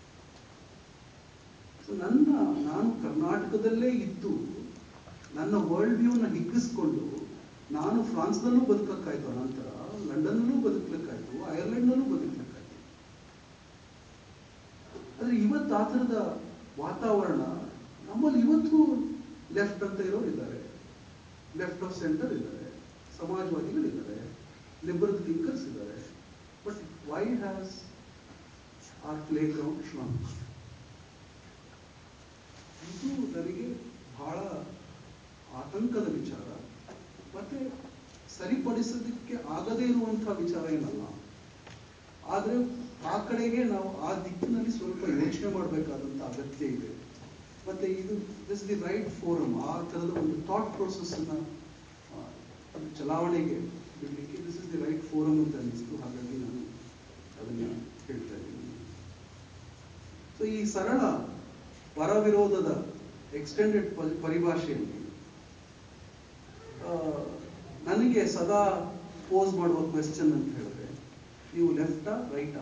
ಸೊ ನನ್ನ ನಾನು ಕರ್ನಾಟಕದಲ್ಲೇ ಇದ್ದು ನನ್ನ ವರ್ಲ್ಡ್ ವ್ಯೂನ ಹಿಗ್ಗಿಸ್ಕೊಂಡು ನಾನು ಫ್ರಾನ್ಸ್ನಲ್ಲೂ ಬದುಕಕ್ಕಾಯ್ತು ನಂತರ ಲಂಡನ್ನಲ್ಲೂ ಬದುಕಲಿಕ್ಕಾಯ್ತು ಐರ್ಲೆಂಡ್ನಲ್ಲೂ ಬದುಕಲಿಕ್ಕಾಯ್ತು ಆದ್ರೆ ಇವತ್ತು ಆ ಥರದ ವಾತಾವರಣ ನಮ್ಮಲ್ಲಿ ಇವತ್ತು ಲೆಫ್ಟ್ ಅಂತ ಇರೋರು ಇದ್ದಾರೆ ಲೆಫ್ಟ್ ಆಫ್ ಸೆಂಟರ್ ಇದ್ದಾರೆ ಸಮಾಜವಾದಿಗಳಿದ್ದಾರೆ ಲಿಬರಲ್ ಥಿಂಕರ್ಸ್ ಇದ್ದಾರೆ but why has our playground shrunk ಇದು ನನಗೆ ಬಹಳ ಆತಂಕದ ವಿಚಾರ ಮತ್ತೆ ಸರಿಪಡಿಸೋದಕ್ಕೆ ಆಗದೇ ಇರುವಂತಹ ವಿಚಾರ ಏನಲ್ಲ ಆದ್ರೆ ಆ ಕಡೆಗೆ ನಾವು ಆ ದಿಕ್ಕಿನಲ್ಲಿ ಸ್ವಲ್ಪ ಯೋಚನೆ ಮಾಡಬೇಕಾದಂತ ಅಗತ್ಯ ಇದೆ ಮತ್ತೆ ಇದು ದಿಸ್ ದಿ ರೈಟ್ ಫೋರಮ್ ಆ ತರದ ಒಂದು ಥಾಟ್ ಪ್ರೋಸೆಸ್ ಅನ್ನ ಆ, ಅದು ಚಲಾವಣೆಗೆ ಬಿಡ್ಲಿಕ್ಕೆ this is the right forum ಅಂತ ಅನಿಸ್ತು ಹಾಗಾಗಿ ನಾನು ಅದನ್ನ ಹೇಳ್ತಾ ಇದ್ದೀನಿ ಸೊ ಈ ಸರಳ ಪರ ವಿರೋಧದ ಎಕ್ಸ್ಟೆಂಡೆಡ್ ಪರಿಭಾಷೆಯಲ್ಲಿ ಆ, ನನಗೆ ಸದಾ ಪೋಸ್ ಮಾಡುವ ಕ್ವೆಶ್ಚನ್ ಅಂತ ಹೇಳಿದ್ರೆ ನೀವು ಲೆಫ್ಟಾ ರೈಟಾ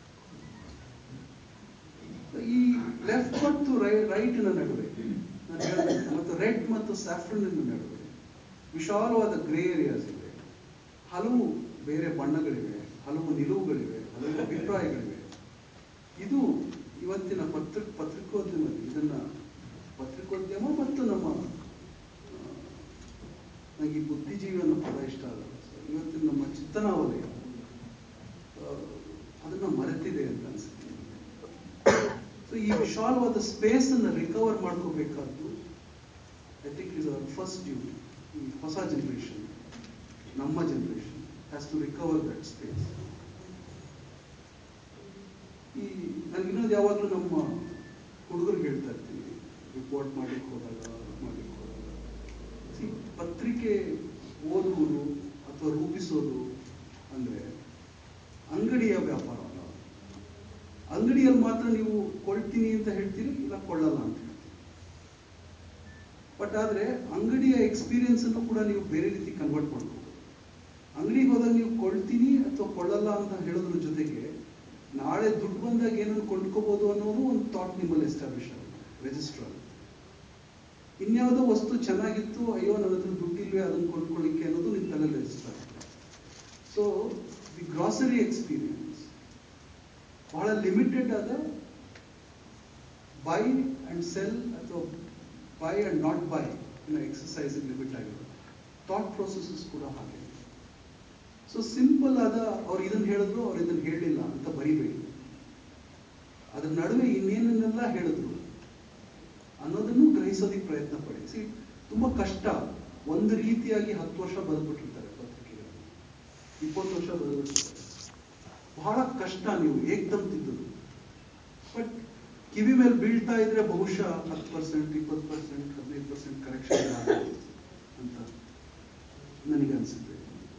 ಈ ಲೆಫ್ಟ್ ಮತ್ತು ರೈಟಿನ ನಡುವೆ ನಾನು ಹೇಳಿದೆ, ಮತ್ತು ರೆಡ್ ಮತ್ತು ಸ್ಯಾಫ್ರನ್ ನಡುವೆ ವಿಶಾಲವಾದ ಗ್ರೇ ಏರಿಯಾಸ್ ಇದೆ ಹಲವು ಬೇರೆ ಬಣ್ಣಗಳಿವೆ ಹಲವು ನಿಲುವುಗಳಿವೆ ಹಲವು ಅಭಿಪ್ರಾಯಗಳಿವೆ ಇದು ಇವತ್ತಿನ ಪತ್ರ ಪತ್ರಿಕೋದ್ಯಮದಲ್ಲಿ ಇದನ್ನ ಪತ್ರಿಕೋದ್ಯಮ ಮತ್ತು ನಮ್ಮ ಆ, ನನಗೆ ಈ ಬುದ್ಧಿಜೀವಿ ಅನ್ನೋ ಪದ ಇಷ್ಟ ಅಲ್ಲ ಇವತ್ತಿನ ನಮ್ಮ ಚಿತ್ತನ ವಲಯ ಆ, ಅದನ್ನ ಮರೆತಿದೆ ಅಂತ ಅನ್ಸುತ್ತೆ ಸೊ ಈ ವಿಶಾಲವಾದ ಸ್ಪೇಸ್ ಅನ್ನ ರಿಕವರ್ ಮಾಡ್ಕೋಬೇಕಾದ್ದು I think is our first duty ಈ ಹೊಸ ಜನರೇಷನ್ ನಮ್ಮ generation has to recover that space ಈ ನನಗೆ ಇನ್ನೊಂದು ಯಾವಾಗಲೂ ನಮ್ಮ ಹುಡುಗರಿಗೆ ಹೇಳ್ತಾ ಇರ್ತೀನಿ ರಿಪೋರ್ಟ್ ಮಾಡ್ಲಿಕ್ಕೆ ಹೋದಾಗ ಮಾಡ್ಲಿಕ್ಕೆ ಹೋದಾಗ See, ಪತ್ರಿಕೆ ಓದುವುದು ಅಥವಾ ರೂಪಿಸೋದು ಅಂದ್ರೆ ಅಂಗಡಿಯ ವ್ಯಾಪಾರ ಅಲ್ಲ ಅಂಗಡಿಯಲ್ಲಿ ಮಾತ್ರ ನೀವು ಕೊಳ್ತೀನಿ ಅಂತ ಹೇಳ್ತೀರಿ ಇಲ್ಲ ಕೊಳ್ಳಲ್ಲ ಅಂತ ಹೇಳ್ತೀರಿ ಬಟ್ ಆದ್ರೆ ಅಂಗಡಿಯ ಎಕ್ಸ್ಪೀರಿಯನ್ಸ್ ಅನ್ನು ಕೂಡ ನೀವು ಬೇರೆ ರೀತಿ ಕನ್ವರ್ಟ್ ಮಾಡ್ಕೋಬಹುದು ಅಂಗಡಿಗೆ ಹೋದಾಗ ನೀವು ಕೊಳ್ತೀನಿ ಅಥವಾ ಕೊಳ್ಳಲ್ಲ ಅಂತ ಹೇಳೋದ್ರ ಜೊತೆಗೆ ನಾಳೆ ದುಡ್ಡು ಬಂದಾಗ ಏನನ್ನು ಕೊಂಡ್ಕೋಬಹುದು ಅನ್ನೋದು ಒಂದು ಥಾಟ್ ನಿಮ್ಮಲ್ಲಿ ಎಸ್ಟಾಬ್ಲಿಷ್ ಆಗುತ್ತೆ ರಿಜಿಸ್ಟರ್ ಆಗುತ್ತೆ ಇನ್ಯಾವುದೋ ವಸ್ತು ಚೆನ್ನಾಗಿತ್ತು ಅಯ್ಯೋ ನನ್ನ ಹತ್ರ ದುಡ್ಡಿಲ್ವೇ ಅದನ್ನು ಕೊಂಡ್ಕೊಳ್ಳಿಕ್ಕೆ ಅನ್ನೋದು ನಿಮ್ಮ ತಲೆಯಲ್ಲಿ ರಿಜಿಸ್ಟರ್ ಆಗುತ್ತೆ ಸೊ ದಿ ಗ್ರಾಸರಿ ಎಕ್ಸ್ಪೀರಿಯನ್ಸ್ ಬಹಳ ಲಿಮಿಟೆಡ್ ಆದ ಬೈ ಅಂಡ್ ಸೆಲ್ ಅಥವಾ ಬೈ ಅಂಡ್ ನಾಟ್ ಬೈ ಅನ್ನೋ ಎಕ್ಸಸೈಸ್ ಲಿಮಿಟ್ ಆಗಿರುತ್ತೆ ಥಾಟ್ ಪ್ರೊಸೆಸಸ್ ಕೂಡ ಹಾಗೆ ಸೊ ಸಿಂಪಲ್ ಆದ ಅವ್ರು ಇದನ್ನ ಹೇಳಿದ್ರು ಅವ್ರು ಇದನ್ನ ಹೇಳಿಲ್ಲ ಅಂತ ಬರಿಬೇಡಿ ಅದ್ರ ನಡುವೆ ಇನ್ನೇನನ್ನೆಲ್ಲ ಹೇಳಿದ್ರು ಅನ್ನೋದನ್ನು ಗ್ರಹಿಸೋದಕ್ಕೆ ಪ್ರಯತ್ನ ಪಡಿ ಸಿ ತುಂಬಾ ಕಷ್ಟ ಒಂದು ರೀತಿಯಾಗಿ ಹತ್ತು ವರ್ಷ ಬದುಕ್ಬಿಟ್ಟಿರ್ತಾರೆ ಪತ್ರಿಕೆಗಳಲ್ಲಿ ಇಪ್ಪತ್ತು ವರ್ಷ ಬದುಕ್ಬಿಟ್ಟಿರ್ತಾರೆ ಬಹಳ ಕಷ್ಟ ನೀವು ಏಕ್ದಮ್ ತಿದ್ದದು ಬಟ್ ಕಿವಿ ಮೇಲೆ ಬೀಳ್ತಾ ಇದ್ರೆ ಬಹುಶಃ ಹತ್ತು ಪರ್ಸೆಂಟ್ ಇಪ್ಪತ್ತು ಪರ್ಸೆಂಟ್ ಹದಿನೈದು ಪರ್ಸೆಂಟ್ ಕರೆಕ್ಷನ್ ಅಂತ ನನಗೆ ಅನ್ಸುತ್ತೆ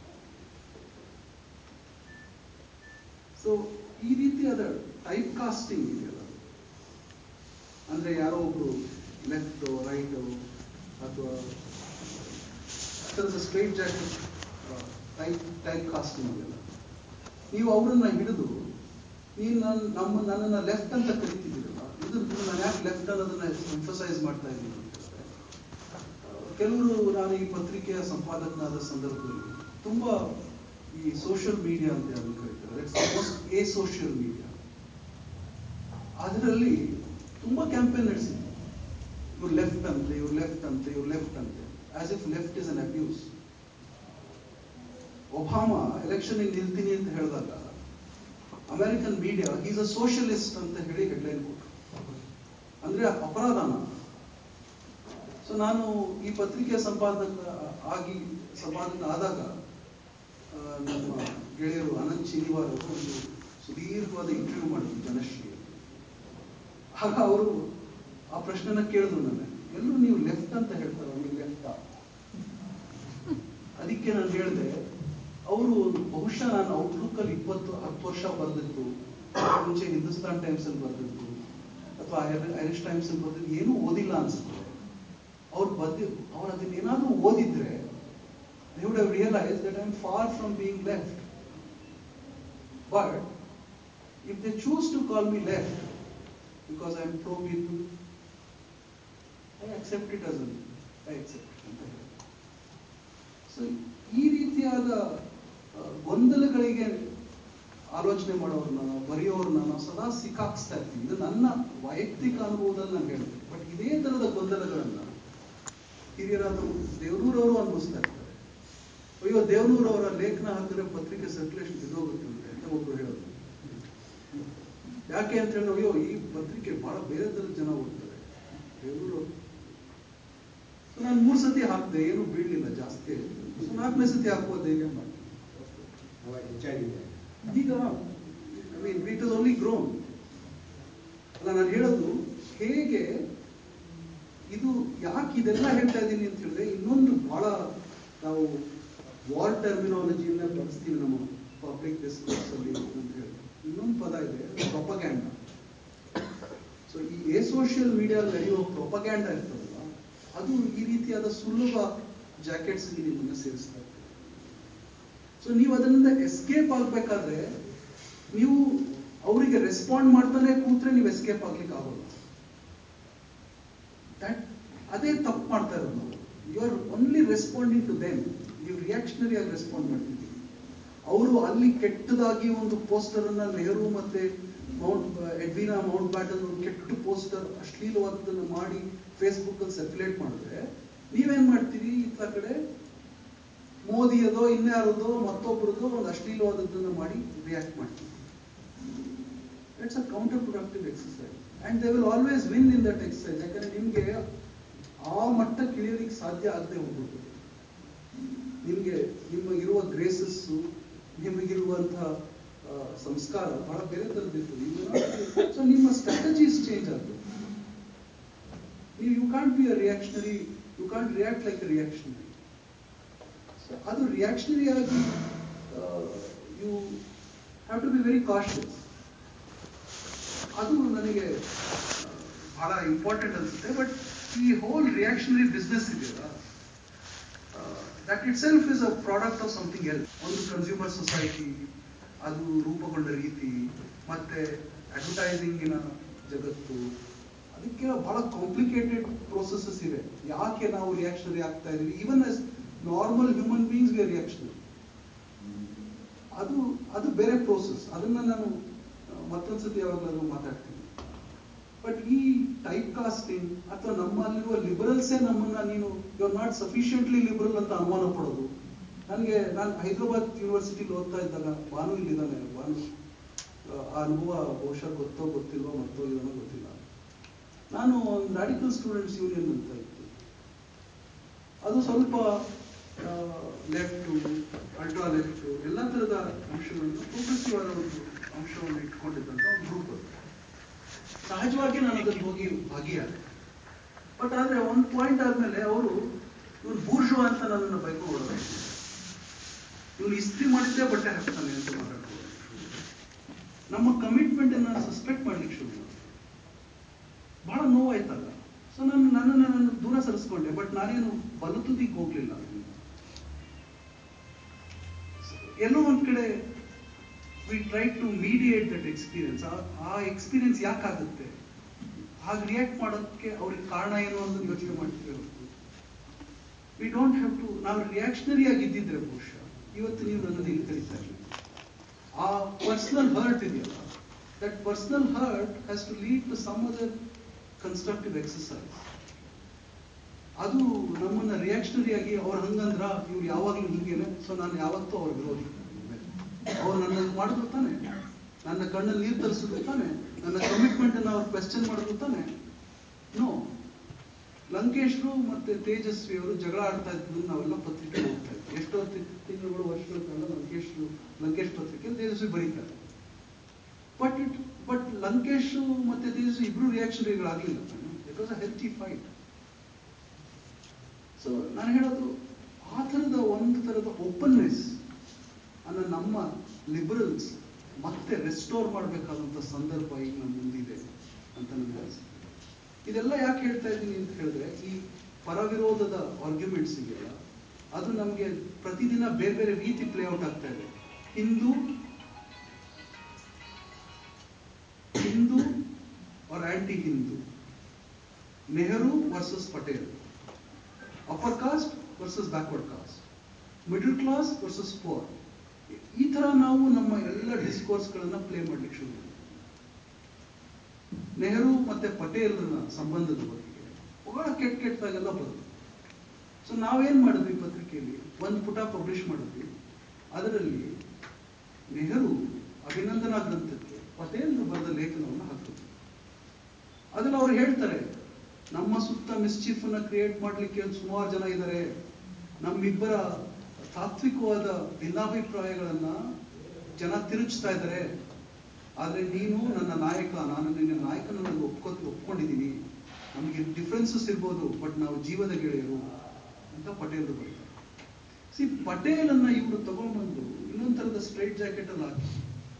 ಸೊ ಈ ರೀತಿಯಾದ ಟೈಪ್ ಕಾಸ್ಟಿಂಗ್ ಇದೆಯಲ್ಲ ಅಂದ್ರೆ ಯಾರೋ ಒಬ್ರು ಲೆಫ್ಟ್ ರೈಟ್ ಅಥವಾ straitjacket type typecasting ಅದೆಲ್ಲ ನೀವು ಅವರನ್ನ ಹಿಡಿದು ನೀನು ನನ್ನ ನಮ್ಮ ನನ್ನನ್ನ ಲೆಫ್ಟ್ ಅಂತ ಕರಿತಿದ್ದೀರಲ್ಲ ಇದು ನಾನು ಯಾಕೆ ಲೆಫ್ಟ್ ಅನ್ನೋದನ್ನ ಎಂಫಸೈಸ್ ಮಾಡ್ತಾ ಇದ್ದೀನಿ ಅಂತ ಹೇಳಿದ್ರೆ, ಆ, ಕೆಲವರು ನಾನು ಈ ಪತ್ರಿಕೆಯ ಸಂಪಾದಕನಾದ ಸಂದರ್ಭದಲ್ಲಿ ತುಂಬಾ ಈ ಸೋಷಿಯಲ್ ಮೀಡಿಯಾ ಅಂತ ಯಾರು ಕರೀತಾರೆ ಎ ಸೋಷಿಯಲ್ ಮೀಡಿಯಾ ಅದರಲ್ಲಿ ತುಂಬಾ ಕ್ಯಾಂಪೇನ್ ನಡೆಸಿದ್ರು ಇವ್ರು ಲೆಫ್ಟ್ ಅಂತೆ ಇವ್ರು ಲೆಫ್ಟ್ ಅಂತೆ ಇವ್ರು ಲೆಫ್ಟ್ ಅಂತೆ as if left is an abuse Obama election ನಿಲ್ತೀನಿ ಅಂತ ಹೇಳಿದಾಗ American media is a socialist ಅಂತ ಹೇಳಿ ಹೆಡ್ಲೈನ್ ಕೊಟ್ಟರು ಅಂದ್ರೆ ಅಪರಾಧನ ಸೊ ನಾನು ಈ ಪತ್ರಿಕೆಯ ಸಂಪಾದಕ ಆಗಿ ಸಂಪಾದಕ ಆದಾಗ ಆ, ನಮ್ಮ ಗೆಳೆಯರು ಅನಂತ್ ಶನಿವಾರ ಅವರು ಒಂದು ಸುದೀರ್ಘವಾದ ಇಂಟರ್ವ್ಯೂ ಮಾಡಿದ್ರು ಜನಶ್ರೀ ಆಗ ಅವರು ಆ ಪ್ರಶ್ನೆನ ಕೇಳಿದ್ರು ನನ್ನ ಎಲ್ಲರೂ ನೀವು ಲೆಫ್ಟ್ ಅಂತ ಹೇಳ್ತಾರೆ ನೀವು ಲೆಫ್ಟಾ ಅದಕ್ಕೆ ನಾನು ಹೇಳಿದೆ ಅವರು ಬಹುಶಃ ನಾನು ಔಟ್ಲುಕ್ ಅಲ್ಲಿ ಇಪ್ಪತ್ತು ಹತ್ತು ವರ್ಷ ಬರೆದಿತ್ತು ಮುಂಚೆ ಹಿಂದೂಸ್ತಾನ್ ಟೈಮ್ಸ್ ಅಲ್ಲಿ ಬರೆದಿತ್ತು ಅಥವಾ ಐರಿಷ್ ಟೈಮ್ಸ್ ಅಲ್ಲಿ ಬರೆದಿದ್ದು ಏನೂ ಓದಿಲ್ಲ ಅನ್ಸುತ್ತೆ ಅವ್ರು ಬಂದು ಅವ್ರು ಅದನ್ನ ಏನಾದ್ರೂ ಓದಿದ್ರೆ they would have realized that I'm far from being left. But if they choose to call me left because I'm pro people, I accept it as a I accept it. ಅಂತ ಹೇಳಿ. ಸೊ ಈ ರೀತಿಯಾದ ಆ, ಗೊಂದಲಗಳಿಗೆ ಆಲೋಚನೆ ಮಾಡೋರ್ನ ಬರೆಯೋರ್ನ ನಾವು ಸದಾ ಸಿಕ್ಕಾಕ್ಸ್ತಾ ಇರ್ತೀವಿ ಇದು ನನ್ನ ವೈಯಕ್ತಿಕ ಅನುಭವದಲ್ಲಿ ನಾನು ಹೇಳ್ತೀನಿ ಬಟ್ ಇದೇ ತರದ ಗೊಂದಲಗಳನ್ನ ಹಿರಿಯರಾದ ದೇವನೂರವರು ಅನುಭವಿಸ್ತಾ ಇರ್ತಾರೆ ಅಯ್ಯೋ ದೇವನೂರವರ ಲೇಖನ ಹಾಕಿದ್ರೆ ಪತ್ರಿಕೆ ಸರ್ಕ್ಯುಲೇಷನ್ ಬಿದ್ದೋಗುತ್ತೆ ಅಂತ ಒಬ್ರು ಹೇಳೋದು ಯಾಕೆ ಅಂತ ಹೇಳಿ ಅಯ್ಯೋ ಈ ಪತ್ರಿಕೆ ಬಹಳ ಬೇರೆ ತರದ ಜನ ಓದ್ತಾರೆ ದೇವನೂರು ಸೊ ನಾನು ಮೂರ್ ಸತಿ ಹಾಕಿದೆ ಏನು ಬೀಳಲಿಲ್ಲ ಜಾಸ್ತಿ ಸೊ ನಾಲ್ಕನೇ ಸತಿ ಹಾಕೋದು ಹೇಗೆ ಮಾಡಿ ಅವಾಗ ಹೆಚ್ಚಾಗಿದೆ ಈಗ I mean it is only grown ಅಲ್ಲ ನಾನು ಹೇಳೋದು ಹೇಗೆ ಇದು ಯಾಕೆ ಇದೆಲ್ಲ ಹೇಳ್ತಾ ಇದ್ದೀನಿ ಅಂತ ಹೇಳಿದ್ರೆ ಇನ್ನೊಂದು ಬಹಳ ನಾವು ವಾರ್ ಟರ್ಮಿನಾಲಜಿಯನ್ನ ಬಳಸ್ತೀವಿ ನಮ್ಮ ಪಬ್ಲಿಕ್ ಡಿಸ್ಕೋರ್ಸ್ ಅಲ್ಲಿ ಅಂತ ಹೇಳಿ ಇನ್ನೊಂದು ಪದ ಇದೆ ಪ್ರೊಪಗ್ಯಾಂಡ ಸೊ ಈ ಸೋಷಿಯಲ್ ಮೀಡಿಯಾ ನಡೆಯುವ ಪ್ರೊಪಗ್ಯಾಂಡ ಇರ್ತದಲ್ಲ ಅದು ಈ ರೀತಿಯಾದ ಸುಲಭ ಜಾಕೆಟ್ಸ್ ನಿಮ್ಮನ್ನ ಸೇರಿಸ್ತಾ ಇರ್ತದೆ ಸೊ ನೀವು ಅದರಿಂದ ಎಸ್ಕೇಪ್ ಆಗ್ಬೇಕಾದ್ರೆ ನೀವು ಅವರಿಗೆ ರೆಸ್ಪಾಂಡ್ ಮಾಡ್ತಾನೆ ಕೂತ್ರೆ ನೀವು ಎಸ್ಕೇಪ್ ಆಗ್ಲಿಕ್ಕೆ ಆಗೋಲ್ಲ ದಟ್ ಅದೇ ತಪ್ಪು ಮಾಡ್ತಾ ಇರೋದು ನಾವು you are only responding to them ನೀವು ರಿಯಾಕ್ಷನರಿ ಆಗಿ ರೆಸ್ಪಾಂಡ್ ಮಾಡ್ತಿದ್ದೀವಿ ಅವರು ಅಲ್ಲಿ ಕೆಟ್ಟದಾಗಿ ಒಂದು ಪೋಸ್ಟರ್ ಅನ್ನ ನೆಹರು ಮತ್ತೆ ಮೌಂಟ್ ಎಡ್ವಿನಾ ಮೌಂಟ್ ಬ್ಯಾಟನ್ ಕೆಟ್ಟ ಪೋಸ್ಟರ್ ಅಶ್ಲೀಲವಾದದನ್ನು ಮಾಡಿ ಫೇಸ್ಬುಕ್ ಅಲ್ಲಿ ಸರ್ಕ್ಯುಲೇಟ್ ಮಾಡಿದ್ರೆ ನೀವೇನ್ ಮಾಡ್ತೀರಿ ಇತ್ತ ಕಡೆ ಮೋದಿಯದೋ ಇನ್ಯಾರದೋ ಮತ್ತೊಬ್ಬರದೋ ಒಂದು ಅಶ್ಲೀಲವಾದದ್ದನ್ನು ಮಾಡಿ ರಿಯಾಕ್ಟ್ ಮಾಡ್ತೀವಿ it's a counterproductive exercise and they will always win in that exercise ಯಾಕಂದ್ರೆ ನಿಮ್ಗೆ ಆ ಮಟ್ಟಕ್ಕೆ ಇಳಿಯೋಲಿಕ್ಕೆ ಸಾಧ್ಯ ಆಗದೆ ಹೋಗ್ಬಿಟ್ಟು ನಿಮ್ಗೆ ನಿಮಗಿರುವ ಗ್ರೇಸಸ್ ನಿಮಗಿರುವಂತಹ ಆ, ಸಂಸ್ಕಾರ ಬಹಳ ಬೇರೆ ತರದಿರ್ತದೆ ಸೊ ನಿಮ್ಮ ಸ್ಟ್ರಾಟಜೀಸ್ ಚೇಂಜ್ ಆಗ್ತದೆ ನೀವು you can't be a reactionary you can't react like a reactionary so ಅದು ರಿಯಾಕ್ಷನರಿ ಆಗಿ you have to be very cautious ಅದು ನನಗೆ ಆ, ಬಹಳ ಇಂಪಾರ್ಟೆಂಟ್ ಅನ್ಸುತ್ತೆ ಬಟ್ ಈ ಹೋಲ್ ರಿಯಾಕ್ಷನರಿ ಬಿಸ್ನೆಸ್ ಇದೆಯಲ್ಲ that itself is a product of something else ಒಂದು ಕನ್ಸ್ಯೂಮರ್ ಸೊಸೈಟಿ ಅದು ರೂಪುಗೊಂಡ ರೀತಿ ಮತ್ತೆ ಅಡ್ವರ್ಟೈಸಿಂಗಿನ ಜಗತ್ತು ಅದಕ್ಕೆ ಬಹಳ ಕಾಂಪ್ಲಿಕೇಟೆಡ್ ಪ್ರೋಸೆಸಸ್ ಇವೆ ಯಾಕೆ ನಾವು ರಿಯಾಕ್ಷನರಿ ಆಗ್ತಾ ಇದೀವಿ even as normal human beings we reactionary ಅದು ಅದು ಬೇರೆ ಪ್ರೋಸೆಸ್ ಅದನ್ನ ನಾನು ಆ, ಮತ್ತೊಂದ್ಸತಿ ಯಾವಾಗಲಾದ್ರೂ ಮಾತಾಡ್ತೀನಿ ಬಟ್ ಈ ಟೈಪ್ ಕಾಸ್ಟಿಂಗ್ ಅಥವಾ ನಮ್ಮಲ್ಲಿರುವ ಲಿಬರಲ್ಸೇ ನಮ್ಮನ್ನ ನೀನು you are not sufficiently liberal ಅಂತ ಅನುಮಾನ ಪಡೋದು ನನಗೆ ನಾನು ಹೈದರಾಬಾದ್ ಯೂನಿವರ್ಸಿಟಿಲಿ ಓದ್ತಾ ಇದ್ದಾಗ ಭಾನು ಇಲ್ಲಿದ್ದಾನೆ ಭಾನು ಆ, ಆ ಅನುಭವ ಬಹುಶಃ ಗೊತ್ತೋ ಗೊತ್ತಿಲ್ವೋ ಮತ್ತೋ ಇದನ್ನೋ ಗೊತ್ತಿಲ್ಲ ನಾನು ಒಂದು ರಾಡಿಕಲ್ ಸ್ಟೂಡೆಂಟ್ಸ್ ಯೂನಿಯನ್ ಅಂತ ಇತ್ತು ಅದು ಸ್ವಲ್ಪ ಲೆಫ್ಟ್ ಅಲ್ಟ್ರಾ ಲೆಫ್ಟ್ ಎಲ್ಲ ತರದ ಅಂಶಗಳನ್ನು ಪ್ರೋಗ್ರೆಸಿವ್ ಆದ ಒಂದು ಅಂಶವನ್ನು ಇಟ್ಕೊಂಡಿದ್ದಂತ ಒಂದು ಗ್ರೂಪ್ ಅದು ಸಹಜವಾಗಿ ನಾನು ಅದನ್ನು ಹೋಗಿ ಭಾಗಿಯಾದೆ ಬಟ್ ಆದ್ರೆ ಒಂದು ಪಾಯಿಂಟ್ ಆದ್ಮೇಲೆ ಅವರು ಇವ್ರು ಬೂರ್ಜು ಅಂತ ನನ್ನನ್ನು ಬೈಕೊಂಡು ಇವನು ಇಸ್ತ್ರಿ ಮಾಡಿದ್ದೇ ಬಟ್ಟೆ ಹಾಕ್ತಾನೆ ಅಂತ ಮಾತಾಡ್ತಾರೆ ನಮ್ಮ ಕಮಿಟ್ಮೆಂಟ್ ನಾನು ಸಸ್ಪೆಕ್ಟ್ ಮಾಡ್ಲಿಕ್ಕೆ ಶುರು ಮಾಡಿದೆ ಬಹಳ ನೋವಾಯ್ತಲ್ಲ ಸೊ ನಾನು ನನ್ನನ್ನು ನಾನು ದೂರ ಸರಿಸ್ಕೊಂಡೆ ಬಟ್ ನಾನೇನು ಬಲತುದಿಗೆ ಹೋಗ್ಲಿಲ್ಲ ಅದರಿಂದ. ಎಲ್ಲೋ ಒಂದ್ ಕಡೆ we try to mediate that experience ಆ ಎಕ್ಸ್ಪೀರಿಯನ್ಸ್ ಯಾಕಾಗುತ್ತೆ ಹಾಗೆ ರಿಯಾಕ್ಟ್ ಮಾಡೋದಕ್ಕೆ ಅವ್ರಿಗೆ ಕಾರಣ ಏನು ಅಂತ ಯೋಚನೆ ಮಾಡ್ತೀವಿ ಹೊರತು ವಿ ಡೋಂಟ್ ಹ್ಯಾವ್ ಟು ನಾವು ರಿಯಾಕ್ಷನರಿ ಆಗಿದ್ದಿದ್ರೆ ಬಹುಶಃ ಇವತ್ತು ನೀವು ನನ್ನನ್ನು ಇಲ್ಲಿ ಕರೀತಾ ಇರಲಿಲ್ಲ ಆ ಪರ್ಸನಲ್ ಹರ್ಟ್ ಇದೆಯಲ್ಲ that personal hurt has to lead to some other constructive exercise ಅದು ನಮ್ಮನ್ನ ರಿಯಾಕ್ಷನರಿ ಆಗಿ ಅವ್ರು ಹಂಗಂದ್ರ ಇವ್ರು ಯಾವಾಗ್ಲೂ ಹಿಂಗೇನೆ ಸೊ ನಾನು ಯಾವತ್ತೂ ಅವ್ರ ವಿರೋಧಿ ಅವ್ರು ನನ್ನ ಮಾಡಿದ್ರು ತಾನೆ ನನ್ನ ಕಣ್ಣಲ್ಲಿ ನೀರು ತರಿಸಿದ್ರು ತಾನೆ ನನ್ನ ಕಮಿಟ್ಮೆಂಟ್ ಅನ್ನ ಅವ್ರು ಕ್ವೆಶ್ಚನ್ ಮಾಡಿದ್ರು ತಾನೆ ನೋ ಲಂಕೇಶ್ರು ಮತ್ತೆ ತೇಜಸ್ವಿ ಅವರು ಜಗಳ ಆಡ್ತಾ ಇದ್ದು ನಾವೆಲ್ಲ ಪತ್ರಿಕೆ ಓದ್ತಾ ಇದ್ವಿ ಎಷ್ಟೋ ತಿ- ತಿಂಗಳುಗಳು ವರ್ಷಗಳ ಕಾಲ ಲಂಕೇಶ್ರು ಲಂಕೇಶ್ ಪತ್ರಿಕೆ ತೇಜಸ್ವಿ ಬರೀತಾರೆ ಬಟ್ ಇಟ್ ಬಟ್ ಲಂಕೇಶ್ ಮತ್ತೆ ತೇಜಸ್ವಿ ಇಬ್ರು ರಿಯಾಕ್ಷನರಿಗಳಾಗಲಿಲ್ಲ it was a healthy fight so ನಾನು ಹೇಳೋದು ಆ ಥರದ ಒಂದು ಥರದ ಓಪನ್ನೆಸ್ ಅನ್ನ ನಮ್ಮ ಲಿಬರಲ್ಸ್ ಮತ್ತೆ ರೆಸ್ಟೋರ್ ಮಾಡಬೇಕಾದಂಥ ಸಂದರ್ಭ ಈಗ ನಮ್ಮ ಮುಂದಿದೆ ಅಂತ ನನಗೆ ಅನಿಸುತ್ತೆ ಇದೆಲ್ಲ ಯಾಕೆ ಹೇಳ್ತಾ ಇದ್ದೀನಿ ಅಂತ ಹೇಳಿದ್ರೆ ಈ ಪರವಿರೋಧದ ಆರ್ಗ್ಯುಮೆಂಟ್ಸ್ ಇದೆಯಲ್ಲ ಅದು ನಮಗೆ ಪ್ರತಿದಿನ ಬೇರೆ ಬೇರೆ ರೀತಿ ಪ್ಲೇಔಟ್ ಆಗ್ತಾ ಇದೆ ಹಿಂದೂ ಹಿಂದೂ और anti Hindu Nehru versus Patel upper caste versus backward caste middle class versus poor ಈ ತರ ನಾವು ನಮ್ಮ ಎಲ್ಲ ಡಿಸ್ಕೋರ್ಸ್ಗಳನ್ನ ಪ್ಲೇ ಮಾಡ್ಲಿಕ್ಕೆ ಶುರು ಮಾಡಿದ್ವಿ. ನೆಹರು ಮತ್ತೆ ಪಟೇಲ್ರನ್ನ ಸಂಬಂಧದ ಬಗ್ಗೆ ಬಹಳ ಕೆಟ್ಟ ಕೆಟ್ಟದಾಗೆಲ್ಲ ಬರುತ್ತೆ ಸೊ ನಾವೇನ್ ಮಾಡಿದ್ವಿ ಪತ್ರಿಕೆಯಲ್ಲಿ ಒಂದು ಪುಟ ಪಬ್ಲಿಷ್ ಮಾಡಿದ್ವಿ ಅದರಲ್ಲಿ ನೆಹರು ಅಭಿನಂದನಾ ಗ್ರಂಥಕ್ಕೆ ಪಟೇಲ್ ಬರೆದ ಲೇಖನವನ್ನು ಹಾಕಿದ್ವಿ ಅದ್ರಲ್ಲಿ ಅವ್ರು ಹೇಳ್ತಾರೆ ನಮ್ಮ ಸುತ್ತ ಮಿಸ್ಚಿಫ್ ಅನ್ನ ಕ್ರಿಯೇಟ್ ಮಾಡ್ಲಿಕ್ಕೆ ಸುಮಾರು ಜನ ಇದ್ದಾರೆ ನಮ್ಮಿಬ್ಬರ ತಾತ್ವಿಕವಾದ ಭಿನ್ನಾಭಿಪ್ರಾಯಗಳನ್ನ ಜನ ತಿರುಗಿಸ್ತಾ ಇದ್ದಾರೆ ಆದ್ರೆ ನೀನು ನನ್ನ ನಾಯಕ ನಾನು ನಿನ್ನ ನಾಯಕನ ನನಗೆ ಒಪ್ಕೊ ಒಪ್ಕೊಂಡಿದ್ದೀನಿ ನಮಗೆ ಡಿಫ್ರೆನ್ಸಸ್ ಇರ್ಬೋದು ಬಟ್ ನಾವು ಜೀವದ ಗೆಳೆಯರು ಅಂತ ಪಟೇಲ್ ಬರ್ತಾರೆ ಸಿ ಪಟೇಲ್ ಅನ್ನ ಇವರು ತಗೊಂಡ್ಬಂದು ಇನ್ನೊಂದ್ ತರದ ಸ್ಟ್ರೈಟ್ ಜಾಕೆಟ್ ಅಲ್ಲಿ ಹಾಕಿ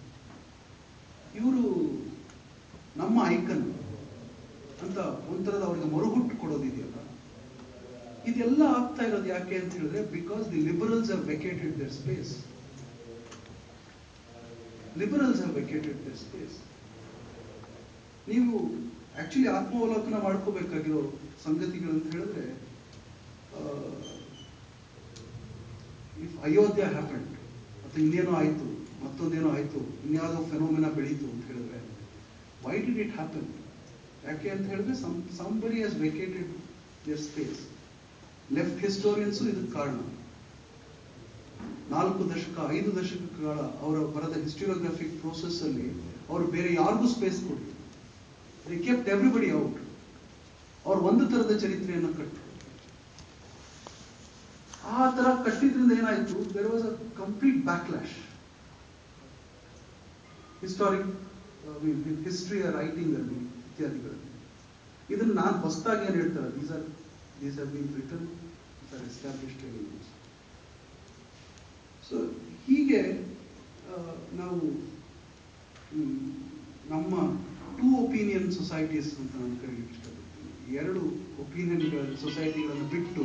ಇವರು ನಮ್ಮ ಐಕನ್ ಅಂತ ಒಂಥರದ ಅವ್ರಿಗೆ ಮರುಹುಟ್ಟು ಕೊಡೋದಿದೆಯಲ್ಲ ಇದೆಲ್ಲ ಆಗ್ತಾ ಇರೋದು ಯಾಕೆ ಅಂತ ಹೇಳಿದ್ರೆ because the liberals have vacated their space liberals have vacated their space ನೀವು ಆಕ್ಚುಲಿ ಆತ್ಮಾವಲೋಕನ ಮಾಡ್ಕೋಬೇಕಾಗಿರೋ ಸಂಗತಿಗಳು ಅಂತ ಹೇಳಿದ್ರೆ ಇಫ್ ಅಯೋಧ್ಯ ಹ್ಯಾಪನ್ ಅಥವಾ ಇನ್ನೇನೋ ಆಯ್ತು ಮತ್ತೊಂದೇನೋ ಆಯ್ತು ಇನ್ಯಾವುದೋ ಫೆನೋಮಿನ ಬೆಳೀತು ಅಂತ ಹೇಳಿದ್ರೆ ವೈ ಡಿಡ್ ಇಟ್ ಹ್ಯಾಪನ್ ಯಾಕೆ ಅಂತ ಹೇಳಿದ್ರೆ somebody has vacated their space left historians ಇದಕ್ಕೆ ಕಾರಣ ನಾಲ್ಕು ದಶಕ ಐದು ದಶಕಗಳ ಅವರ ಬರದ ಹಿಸ್ಟೋರಿಯೋಗ್ರಫಿಕ್ ಪ್ರೋಸೆಸ್ ಅಲ್ಲಿ ಅವರು ಬೇರೆ ಯಾರಿಗೂ ಸ್ಪೇಸ್ ಕೊಡಿ ದೇ ಕೆಪ್ಟ್ ಎವ್ರಿಬಡಿ ಔಟ್ ಅವ್ರು ಒಂದು ತರದ ಚರಿತ್ರೆಯನ್ನು ಕಟ್ಟರು ಆ ತರ ಕಟ್ಟಿದ್ರಿಂದ ಏನಾಯ್ತು there was a complete backlash historic ಹಿಸ್ಟ್ರಿಯ ರೈಟಿಂಗ್ ಅಲ್ಲಿ ಇತ್ಯಾದಿಗಳಲ್ಲಿ ಇದನ್ನು ನಾನು ಹೊಸದಾಗಿ ಏನು ಹೇಳ್ತಾರೆ these are these are been return are established elements so ಹೀಗೆ ಆ, ನಾವು ಹ್ಮ್, ನಮ್ಮ ಟೂ ಒಪಿನಿಯನ್ ಸೊಸೈಟೀಸ್ ಅಂತ ನಾನು ಕರೀಲಿಕ್ಕೆ ಇಷ್ಟಪಡ್ತೀನಿ ಎರಡು ಒಪಿನಿಯನ್ಗಳ ಸೊಸೈಟಿಗಳನ್ನು ಬಿಟ್ಟು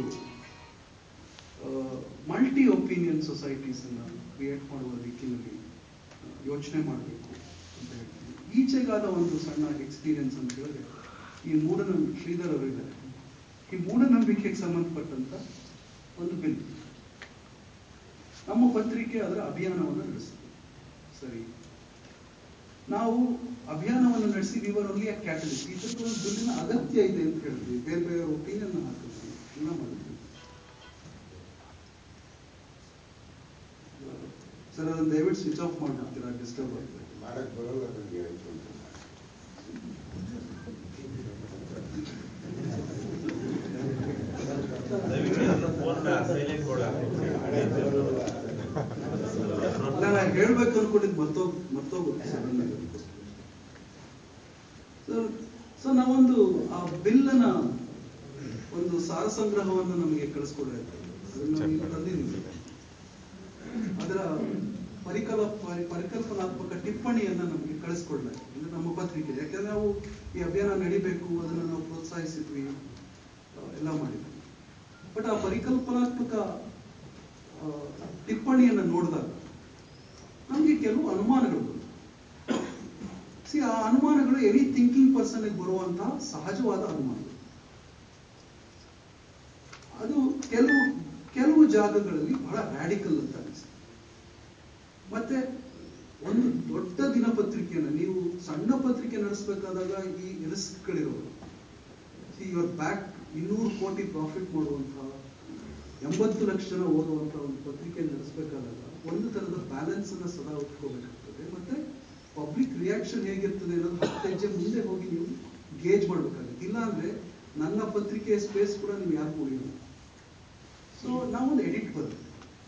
ಮಲ್ಟಿ ಒಪಿನಿಯನ್ ಸೊಸೈಟೀಸ್ ಅನ್ನ ಕ್ರಿಯೇಟ್ ಮಾಡುವ ದಿಕ್ಕಿನಲ್ಲಿ ಯೋಚನೆ ಮಾಡಬೇಕು ಅಂತ ಹೇಳ್ತೀನಿ ಈಚೆಗಾದ ಒಂದು ಸಣ್ಣ ಎಕ್ಸ್ಪೀರಿಯನ್ಸ್ ಅಂತ ಹೇಳಿದ್ರೆ ಈ ಮೂಢನಂಬಿಕೆ ಶ್ರೀಧರ್ ಅವರು ಇದ್ದಾರೆ ಈ ಮೂಢನಂಬಿಕೆಗೆ ಸಂಬಂಧಪಟ್ಟಂತ ಒಂದು ಬಿಲ್ ನಮ್ಮ ಪತ್ರಿಕೆ ಅದರ ಅಭಿಯಾನವನ್ನು ನಡೆಸಿದೆ ಸರಿ ನಾವು ಅಭಿಯಾನವನ್ನು ನಡೆಸಿ ವಿವರ್ ಓನ್ಲಿ ಕ್ಯಾಟಲಿಸ್ಟ್ ಇದಕ್ಕೆ ಒಂದು ಬಿಲ್ಲಿನ ಅಗತ್ಯ ಇದೆ ಅಂತ ಹೇಳಿದ್ವಿ ಬೇರೆ ಬೇರೆ ಒಪಿನಿಯನ್ ಹಾಕಿದ್ವಿ ಎಲ್ಲ ಮಾಡಿದ್ವಿ ಸರ್ ಅದನ್ನು ದಯವಿಟ್ಟು ಸ್ವಿಚ್ ಆಫ್ ಮಾಡ್ಬಿಡ್ತೀರಾ ಡಿಸ್ಟರ್ಬ್ ಆಗ್ತದೆ ಮಾಡಕ್ ಬರೋಲ್ಲ ನನಗೆ ಆಯ್ತು ಅಂತ ಅಲ್ಲ ನಾನು ಹೇಳ್ಬೇಕು ಅನ್ಕೊಂಡಿದ್ದು ಮತ್ತೋಗ್ ಮತ್ತೋಗುತ್ತೆ ಸಡನ್ ಸರ್ ಸೊ ನಾವೊಂದು ಆ ಬಿಲ್ಲನ ಒಂದು ಸಾರ ಸಂಗ್ರಹವನ್ನು ನಮಗೆ ಕಳಿಸ್ಕೊಡಿರುತ್ತೆ ಅದನ್ನ ನಾವು ಇಲ್ಲಿ ತಂದಿದ್ದೀವಿ ಅದರ ಪರಿಕಲ್ಪ ಪರಿ- ಪರಿಕಲ್ಪನಾತ್ಮಕ ಟಿಪ್ಪಣಿಯನ್ನ ನಮಗೆ ಕಳಿಸ್ಕೊಡ್ಲಾರೆ ಅಂದ್ರೆ ನಮ್ಮ ಪತ್ರಿಕೆ ಯಾಕಂದ್ರೆ ನಾವು ಈ ಅಭಿಯಾನ ನಡಿಬೇಕು ಅದನ್ನ ನಾವು ಪ್ರೋತ್ಸಾಹಿಸಿದ್ವಿ ಆ, ಎಲ್ಲ ಮಾಡಿದ್ವಿ ಬಟ್ ಆ ಪರಿಕಲ್ಪನಾತ್ಮಕ ಆ, ಟಿಪ್ಪಣಿಯನ್ನ ನೋಡಿದಾಗ ನಮಗೆ ಕೆಲವು ಅನುಮಾನಗಳು ಬಂತು ಸಿ ಆ ಅನುಮಾನಗಳು ಎನಿ ಥಿಂಕಿಂಗ್ ಪರ್ಸನ್ ಬರುವಂತಹ ಸಹಜವಾದ ಅನುಮಾನಗಳು ಅದು ಕೆಲವು ಕೆಲವು ಜಾಗಗಳಲ್ಲಿ ಬಹಳ ರ್ಯಾಡಿಕಲ್ ಅಂತ ಅನಿಸುತ್ತೆ ಮತ್ತೆ ಒಂದು ದೊಡ್ಡ ದಿನಪತ್ರಿಕೆಯನ್ನು ನೀವು ಸಣ್ಣ ಪತ್ರಿಕೆ ನಡೆಸಬೇಕಾದಾಗ ಈ ರಿಸ್ಕ್ಗಳಿರೋದು ಯುವರ್ ಬ್ಯಾಕ್ ಇನ್ನೂರು ಕೋಟಿ ಪ್ರಾಫಿಟ್ ಮಾಡುವಂತಹ ಎಂಬತ್ತು ಲಕ್ಷ ಜನ ಓದುವಂತಹ ಒಂದು ಪತ್ರಿಕೆ ನಡೆಸಬೇಕಾದಾಗ ಒಂದು ತರದ ಬ್ಯಾಲೆನ್ಸ್ ಅನ್ನ ಸದಾ ಉಟ್ಕೋಬೇಕಾಗ್ತದೆ ಮತ್ತೆ ಪಬ್ಲಿಕ್ ರಿಯಾಕ್ಷನ್ ಹೇಗಿರ್ತದೆ ಅನ್ನೋದು ಹತ್ತು ಹೆಜ್ಜೆ ಮುಂದೆ ಹೋಗಿ ನೀವು ಗೇಜ್ ಮಾಡ್ಬೇಕಾಗುತ್ತೆ ಇಲ್ಲ ಅಂದ್ರೆ ನನ್ನ ಪತ್ರಿಕೆಯ ಸ್ಪೇಸ್ ಕೂಡ ನೀವು ಯಾರಿಗೂ ಉಳಿಯೋದು ಸೊ ನಾವೊಂದು ಎಡಿಟ್ ಬರುತ್ತೆ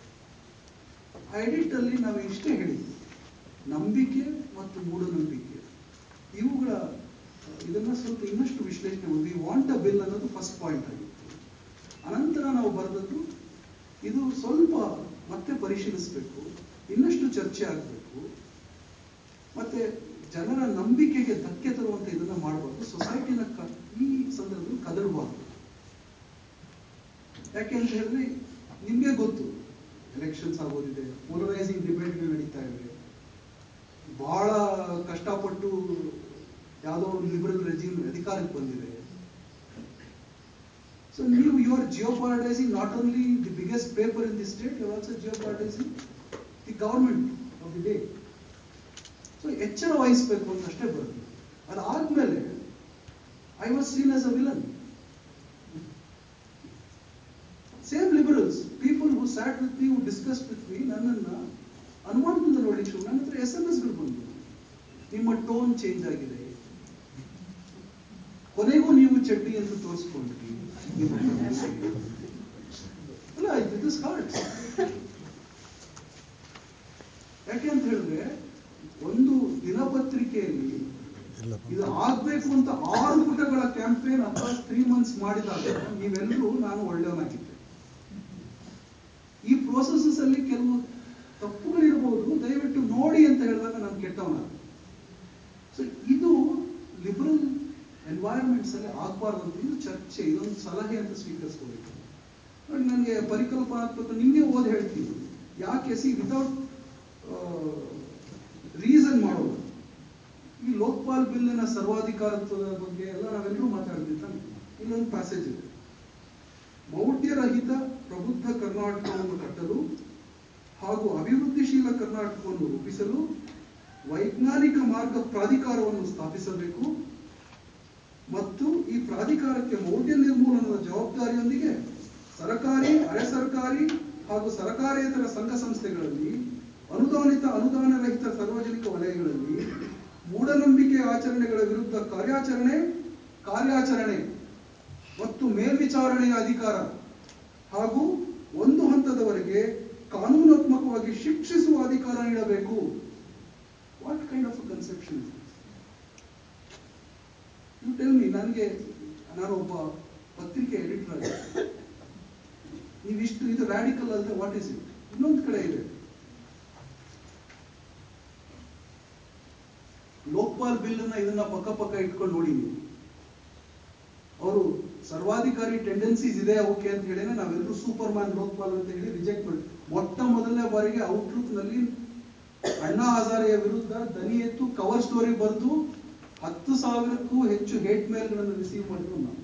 ಆ ಎಡಿಟ್ ಅಲ್ಲಿ ನಾವು ಇಷ್ಟೇ ಹೇಳಿದ್ವಿ ನಂಬಿಕೆ ಮತ್ತು ಮೂಢನಂಬಿಕೆ ಇವುಗಳ ಆ, ಇದನ್ನ ಸ್ವಲ್ಪ ಇನ್ನಷ್ಟು ವಿಶ್ಲೇಷಣೆ ಮಾಡಿ ವಾಂಟ್ ಅ ಬಿಲ್ ಅನ್ನೋದು ಫಸ್ಟ್ ಪಾಯಿಂಟ್ ಆಗಿತ್ತು ಅನಂತರ ನಾವು ಬರೆದದ್ದು ಇದು ಸ್ವಲ್ಪ ಮತ್ತೆ ಪರಿಶೀಲಿಸಬೇಕು ಇನ್ನಷ್ಟು ಚರ್ಚೆ ಆಗಬೇಕು ಮತ್ತೆ ಜನರ ನಂಬಿಕೆಗೆ ಧಕ್ಕೆ ತರುವಂತ ಇದನ್ನ ಮಾಡಬಾರ್ದು ಸೊಸೈಟಿನ ಕ ಈ ಸಂದರ್ಭದಲ್ಲಿ ಕದಡಬಾರ್ದು ಯಾಕೆ ಅಂತ ಹೇಳಿದ್ರೆ ನಿಮ್ಗೆ ಗೊತ್ತು ಎಲೆಕ್ಷನ್ಸ್ ಆಗೋದಿದೆ ಪೋಲರೈಸಿಂಗ್ ಡಿಬೇಟ್ಗಳು ನಡೀತಾ ಇವೆ ಬಹಳ ಕಷ್ಟಪಟ್ಟು ಯಾವುದೋ ಒಂದು ಲಿಬರಲ್ ರೆಜಿಮ್ ಅಧಿಕಾರಕ್ಕೆ ಬಂದಿದೆ ಸೊ ನೀವು you are depoliticising not only the biggest paper in the state you also depoliticising the government of the day so ಎಚ್ಚರ ವಹಿಸಬೇಕು ಅಂತ ಅಷ್ಟೇ ಬರುತ್ತೆ ಅದಾದ್ಮೇಲೆ I was seen as a villain same liberals people who sat with me who discuss with me ನನ್ನನ್ನ ಅನುಮಾನದಿಂದ ನೋಡ್ಲಿಕ್ಕೆ ಶುರು ನನ್ನ ಹತ್ರ ಎಸ್ ಎಂ ಎಸ್ಗಳು ಬಂದು ನಿಮ್ಮ ಟೋನ್ ಚೇಂಜ್ ಆಗಿದೆ ಕೊನೆಗೂ ನೀವು ಚಡ್ಡಿ ಅಂತ ತೋರಿಸ್ಕೊಂಡ್ರಿ ನಿಮ್ಮ ಪ್ರವೃತ್ತಿಗೆ. ಅಲ್ಲ ಇಟ್ ಇಸ್ ಹಾರ್ಟ್ ಯಾಕೆ ಅಂತ ಹೇಳಿದ್ರೆ ಒಂದು ದಿನಪತ್ರಿಕೆಯಲ್ಲಿ ಇದು ಆಗ್ಬೇಕು ಅಂತ ಆರು ಪುಟಗಳ ಕ್ಯಾಂಪೇನ್ ಅಥವಾ ತ್ರೀ ಮಂತ್ಸ್ ಮಾಡಿದಾಗ ನೀವೆಲ್ಲರೂ ನಾನು ಒಳ್ಳೆಯವನಾಗಿದ್ದೆ ಈ ಪ್ರೋಸೆಸಸ್ ಅಲ್ಲಿ ಕೆಲವು ತಪ್ಪುಗಳಿರ್ಬೋದು ದಯವಿಟ್ಟು ನೋಡಿ ಅಂತ ಹೇಳಿದಾಗ ನಾನು ಕೆಟ್ಟವನ ಸೊ ಇದು ಲಿಬರಲ್ ಎನ್ವೈರನ್ಮೆಂಟ್ಸ್ ಅಲ್ಲಿ ಆಗ್ಬಾರ್ದು ಅಂತ ಇದು ಚರ್ಚೆ ಇದೊಂದು ಸಲಹೆ ಅಂತ ಸ್ವೀಕರಿಸ್ಕೋಬೇಕು ನೋಡಿ ನನಗೆ ಪರಿಕಲ್ಪನಾತ್ಮಕ ನಿಮಗೆ ಓದಿ ಹೇಳ್ತೀನಿ ಯಾಕೆ ಸಿ ವಿತೌಟ್ ರೀಸನ್ ಮಾಡೋದು ಈ ಲೋಕಪಾಲ್ ಬಿಲ್ಲಿನ ಸರ್ವಾಧಿಕಾರತ್ವದ ಬಗ್ಗೆ ಎಲ್ಲ ನಾವೆಲ್ಲರೂ ಮಾತಾಡ್ತೀವಿ ತಾನೆ ಇಲ್ಲೊಂದು ಪ್ಯಾಸೇಜ್ ಇದೆ ಮೌಢ್ಯರಹಿತ ಪ್ರಬುದ್ಧ ಕರ್ನಾಟಕವನ್ನು ಕಟ್ಟಲು ಹಾಗೂ ಅಭಿವೃದ್ಧಿಶೀಲ ಕರ್ನಾಟಕವನ್ನು ರೂಪಿಸಲು ವೈಜ್ಞಾನಿಕ ಮಾರ್ಗ ಪ್ರಾಧಿಕಾರವನ್ನು ಸ್ಥಾಪಿಸಬೇಕು ಮತ್ತು ಈ ಪ್ರಾಧಿಕಾರಕ್ಕೆ ಮೌಢ್ಯ ನಿರ್ಮೂಲನದ ಜವಾಬ್ದಾರಿಯೊಂದಿಗೆ ಸರಕಾರಿ ಅರೆ ಸರ್ಕಾರಿ ಹಾಗೂ ಸರಕಾರೇತರ ಸಂಘ ಸಂಸ್ಥೆಗಳಲ್ಲಿ ಅನುದಾನಿತ ಅನುದಾನ ರಹಿತ ಸಾರ್ವಜನಿಕ ವಲಯಗಳಲ್ಲಿ ಮೂಢನಂಬಿಕೆ ಆಚರಣೆಗಳ ವಿರುದ್ಧ ಕಾರ್ಯಾಚರಣೆ ಕಾರ್ಯಾಚರಣೆ ಮತ್ತು ಮೇಲ್ವಿಚಾರಣೆಯ ಅಧಿಕಾರ ಹಾಗೂ ಒಂದು ಹಂತದವರೆಗೆ ಕಾನೂನಾತ್ಮಕವಾಗಿ ಶಿಕ್ಷಿಸುವ ಅಧಿಕಾರ ನೀಡಬೇಕು what kind of conception you tell me ನನಗೆ ನಾನು ಒಬ್ಬ ಪತ್ರಿಕೆ ಎಡಿಟರ್ ನೀವಿಷ್ಟು ಇದು ರ್ಯಾಡಿಕಲ್ ಅಲ್ಲದೆ ವಾಟ್ ಇಸ್ ಇಟ್ ಇನ್ನೊಂದು ಕಡೆ ಇದೆ ಲೋಕಪಾಲ್ ಬಿಲ್ ಅನ್ನ ಇದನ್ನ ಪಕ್ಕ ಪಕ್ಕ ಇಟ್ಕೊಂಡು ನೋಡಿ ನೀವು ಅವರು ಸರ್ವಾಧಿಕಾರಿ ಟೆಂಡೆನ್ಸೀಸ್ ಇದೆ ಅವಕ್ಕೆ ಅಂತ ಹೇಳಿ ನಾವೆಲ್ಲರೂ ಸೂಪರ್ ಮ್ಯಾನ್ ಲೋಕಪಾಲ್ ಅಂತ ಹೇಳಿ ರಿಜೆಕ್ಟ್ ಮಾಡಿ ಮೊಟ್ಟ ಮೊದಲನೇ ಬಾರಿಗೆ ಔಟ್ಲುಕ್ ನಲ್ಲಿ ಅಣ್ಣಾ ಹಜಾರೆಯ ವಿರುದ್ಧ ದನಿ ಎತ್ತು ಕವರ್ ಸ್ಟೋರಿ ಬರೆದು ಹತ್ತು ಸಾವಿರಕ್ಕೂ ಹೆಚ್ಚು ಹೇಟ್ ಮೇಲ್ಗಳನ್ನು ರಿಸೀವ್ ಮಾಡಿದ್ರು ನಾವು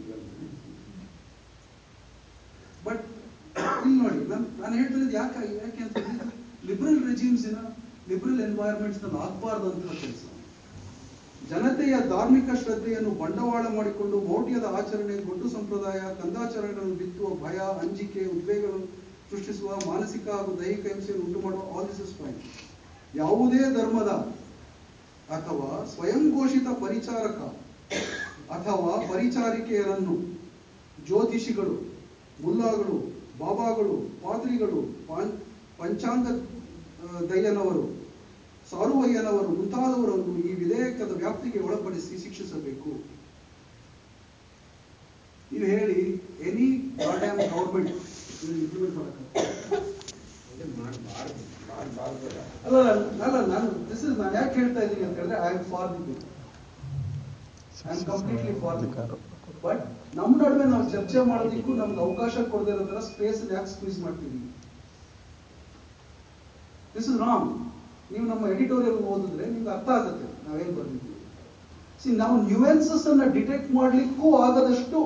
ಬಟ್ ಇಲ್ಲಿ ನೋಡಿ ನಾನು ನಾನು ಹೇಳ್ತಿರೋದು ಯಾಕೆ ಯಾಕೆ ಅಂತ ಹೇಳಿದ್ರೆ liberal regimes in liberal environments ನಲ್ಲಿ ಆಗ್ಬಾರ್ದಂತಹ ಕೆಲಸ ಜನತೆಯ ಧಾರ್ಮಿಕ ಶ್ರದ್ಧೆಯನ್ನು ಬಂಡವಾಳ ಮಾಡಿಕೊಂಡು ಮೌಢ್ಯದ ಆಚರಣೆ ಗೊಡ್ಡು ಸಂಪ್ರದಾಯ ಕಂದಾಚಾರಗಳನ್ನು ಬಿತ್ತುವ ಭಯ ಅಂಜಿಕೆ ಉದ್ವೇಗಗಳನ್ನು ಸೃಷ್ಟಿಸುವ ಮಾನಸಿಕ ಹಾಗೂ ದೈಹಿಕ ಹಿಂಸೆಯನ್ನು ಉಂಟು ಮಾಡುವ ಆಲ್ ದಿಸ್ ಇಸ್ ಫೈನ್ ಯಾವುದೇ ಧರ್ಮದ ಅಥವಾ ಸ್ವಯಂ ಘೋಷಿತ ಪರಿಚಾರಕ ಅಥವಾ ಪರಿಚಾರಿಕೆಯರನ್ನು ಜ್ಯೋತಿಷಿಗಳು ಮುಲ್ಲಾಗಳು ಬಾಬಾಗಳು ಪಾದ್ರಿಗಳು ಪಾಂ- ಪಂಚಾಂಗ ಆ, ದಯ್ಯನವರು ಸಾರುವಯ್ಯನವರು ಮುಂತಾದವರನ್ನು ಈ ವಿಧೇಯಕದ ವ್ಯಾಪ್ತಿಗೆ ಒಳಪಡಿಸಿ ಶಿಕ್ಷಿಸಬೇಕು ನೀವು ಹೇಳಿ ಎನಿ ಗಾರ್ಡ್ಯಾಮ್ ಗೌರ್ಮೆಂಟ್ ಇಂಪ್ಲಿಮೆಂಟ್ ಮಾಡಕ್ಕೆ ಅಲ್ಲ ಅಲ್ಲ ನಾನು ದಿಸ್ ಇಸ್ ನಾನು ಯಾಕೆ ಹೇಳ್ತಾ ಇದ್ದೀನಿ ಅಂತ ಹೇಳಿದ್ರೆ I am for the bill I am completely for the but ನಮ್ಮ ನಡುವೆ ನಾವು ಚರ್ಚೆ ಮಾಡೋದಕ್ಕೂ ನಮ್ಗೆ ಅವಕಾಶ ಕೊಡದೇ ಇರೋ ತರ ಸ್ಪೇಸ್ ಯಾಕೆ ಸ್ಕ್ವೀಸ್ ಮಾಡ್ತೀವಿ ದಿಸ್ ಇಸ್ ರಾಂಗ್ ನೀವು ನಮ್ಮ ಎಡಿಟೋರಿಯಲ್ ಓದಿದ್ರೆ ನಿಮ್ಗೆ ಅರ್ಥ ಆಗುತ್ತೆ ನಾವೇನ್ ಬರ್ದಿದ್ದೀವಿ ಸಿ ನಾವು ನ್ಯೂಯೆನ್ಸಸ್ ಅನ್ನ ಡಿಟೆಕ್ಟ್ ಮಾಡ್ಲಿಕ್ಕೂ ಆಗದಷ್ಟು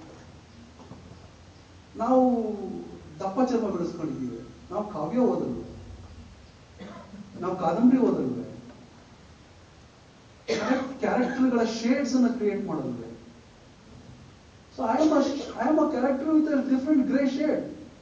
ನಾವು ದಪ್ಪ ಚರ್ಮ ಬೆಳೆಸ್ಕೊಂಡಿದ್ದೀವಿ ನಾವು ಕಾವ್ಯ ಓದಲ್ವೆ ನಾವು ಕಾದಂಬರಿ ಓದಲ್ವೆ ಕ್ಯಾರೆಕ್ಟರ್ಗಳ ಶೇಡ್ಸ್ ಅನ್ನ ಕ್ರಿಯೇಟ್ ಮಾಡಲ್ವೆ so I am I am a character with a different grey shade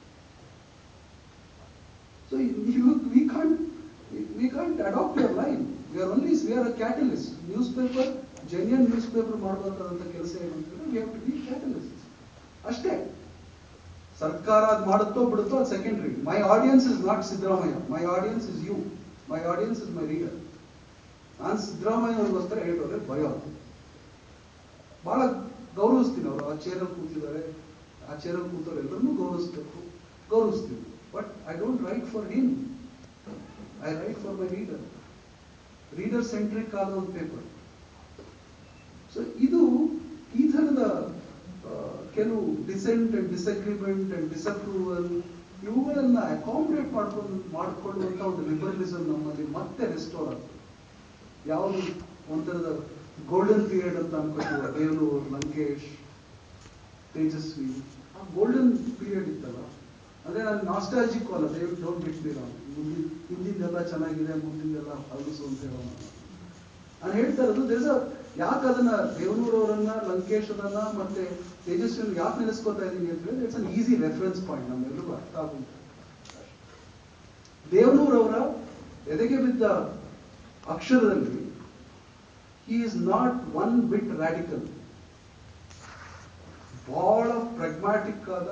so we can't we can't adopt your line. We are only, we are a catalyst. Newspaper, genuine newspaper ಮಾಡಬೇಕಾದಂತ ಕೆಲಸ ಏನು ಅಂತಂದ್ರೆ we have to be catalyst. ಅಷ್ಟೇ ಸರ್ಕಾರ ಅದ್ ಮಾಡುತ್ತೋ ಬಿಡುತ್ತೋ ಅದು secondary my audience is not Siddaramaiah my audience is you my audience is my reader ನಾನು ಸಿದ್ದರಾಮಯ್ಯ ಅವ್ರಿಗೋಸ್ಕರ ಹೇಳಿದ್ರೆ ಭಯ ಬಹಳ ಗೌರವಿಸ್ತೀನಿ ಅವರು ಆ ಚೇರಲ್ಲಿ ಕೂತಿದ್ದಾರೆ ಆ ಚೇರಲ್ಲಿ ಕೂತವ್ರು ಎಲ್ಲರನ್ನೂ ಗೌರವಿಸ್ಬೇಕು ಗೌರವಿಸ್ತೀವಿ but I don't write for him I write for my reader reader centric ಆದ ಒಂದು ಪೇಪರ್ ಸೊ ಇದು ಈ ಥರದ ಕೆಲವು dissent and disagreement and disapproval ಇವುಗಳನ್ನ ಅಕಾಮಿಡೇಟ್ ಮಾಡ್ಕೊಂಡು ಮಾಡ್ಕೊಳ್ಳುವಂತ ಒಂದು ಲಿಬರಲಿಸಮ್ ನಮ್ಮಲ್ಲಿ ಮತ್ತೆ ರೆಸ್ಟೋರ್ ಆಗ್ತದೆ ಯಾವುದು ಒಂಥರದ ಗೋಲ್ಡನ್ ಪೀರಿಯಡ್ ಅಂತ ಅನ್ಕೊತೀವ ಬೇಲೂರು ಲಂಕೇಶ್ ತೇಜಸ್ವಿ ಆ ಗೋಲ್ಡನ್ ಪೀರಿಯಡ್ ಇತ್ತಲ್ಲ ಅದೇ ನಾನು ನಾಸ್ಟಾಲಜಿಕ್ ಅಲ್ಲ ದಯವಿಟ್ಟು ಡೋಂಟ್ ಬಿಟ್ ಮೀ ರಾಂಗ್ ಮುಂದಿನ ಹಿಂದಿಂದೆಲ್ಲ ಚೆನ್ನಾಗಿದೆ ಮುಂದಿಂದೆಲ್ಲ ಹಲಸು ಅಂತ ಹೇಳೋಣ ನಾನು ಹೇಳ್ತಾ ಇರೋದು ದೇಶ ಯಾಕೆ ಅದನ್ನ ದೇವನೂರವರನ್ನ ಲಂಕೇಶ್ ಅದನ್ನ ಮತ್ತೆ ತೇಜಸ್ವಿನ ಯಾಕೆ ನೆನೆಸ್ಕೊತಾ ಇದ್ದೀನಿ ಅಂತ ಹೇಳಿದ್ರೆ it's an easy reference point ನಮ್ಮೆಲ್ಲರಿಗೂ ಅರ್ಥ ಆಗುತ್ತೆ ದೇವನೂರವರ ಎದೆಗೆ ಬಿದ್ದ ಅಕ್ಷರದಲ್ಲಿ he is not one bit radical ಬಹಳ ಪ್ರಗ್ಮ್ಯಾಟಿಕ್ ಆದ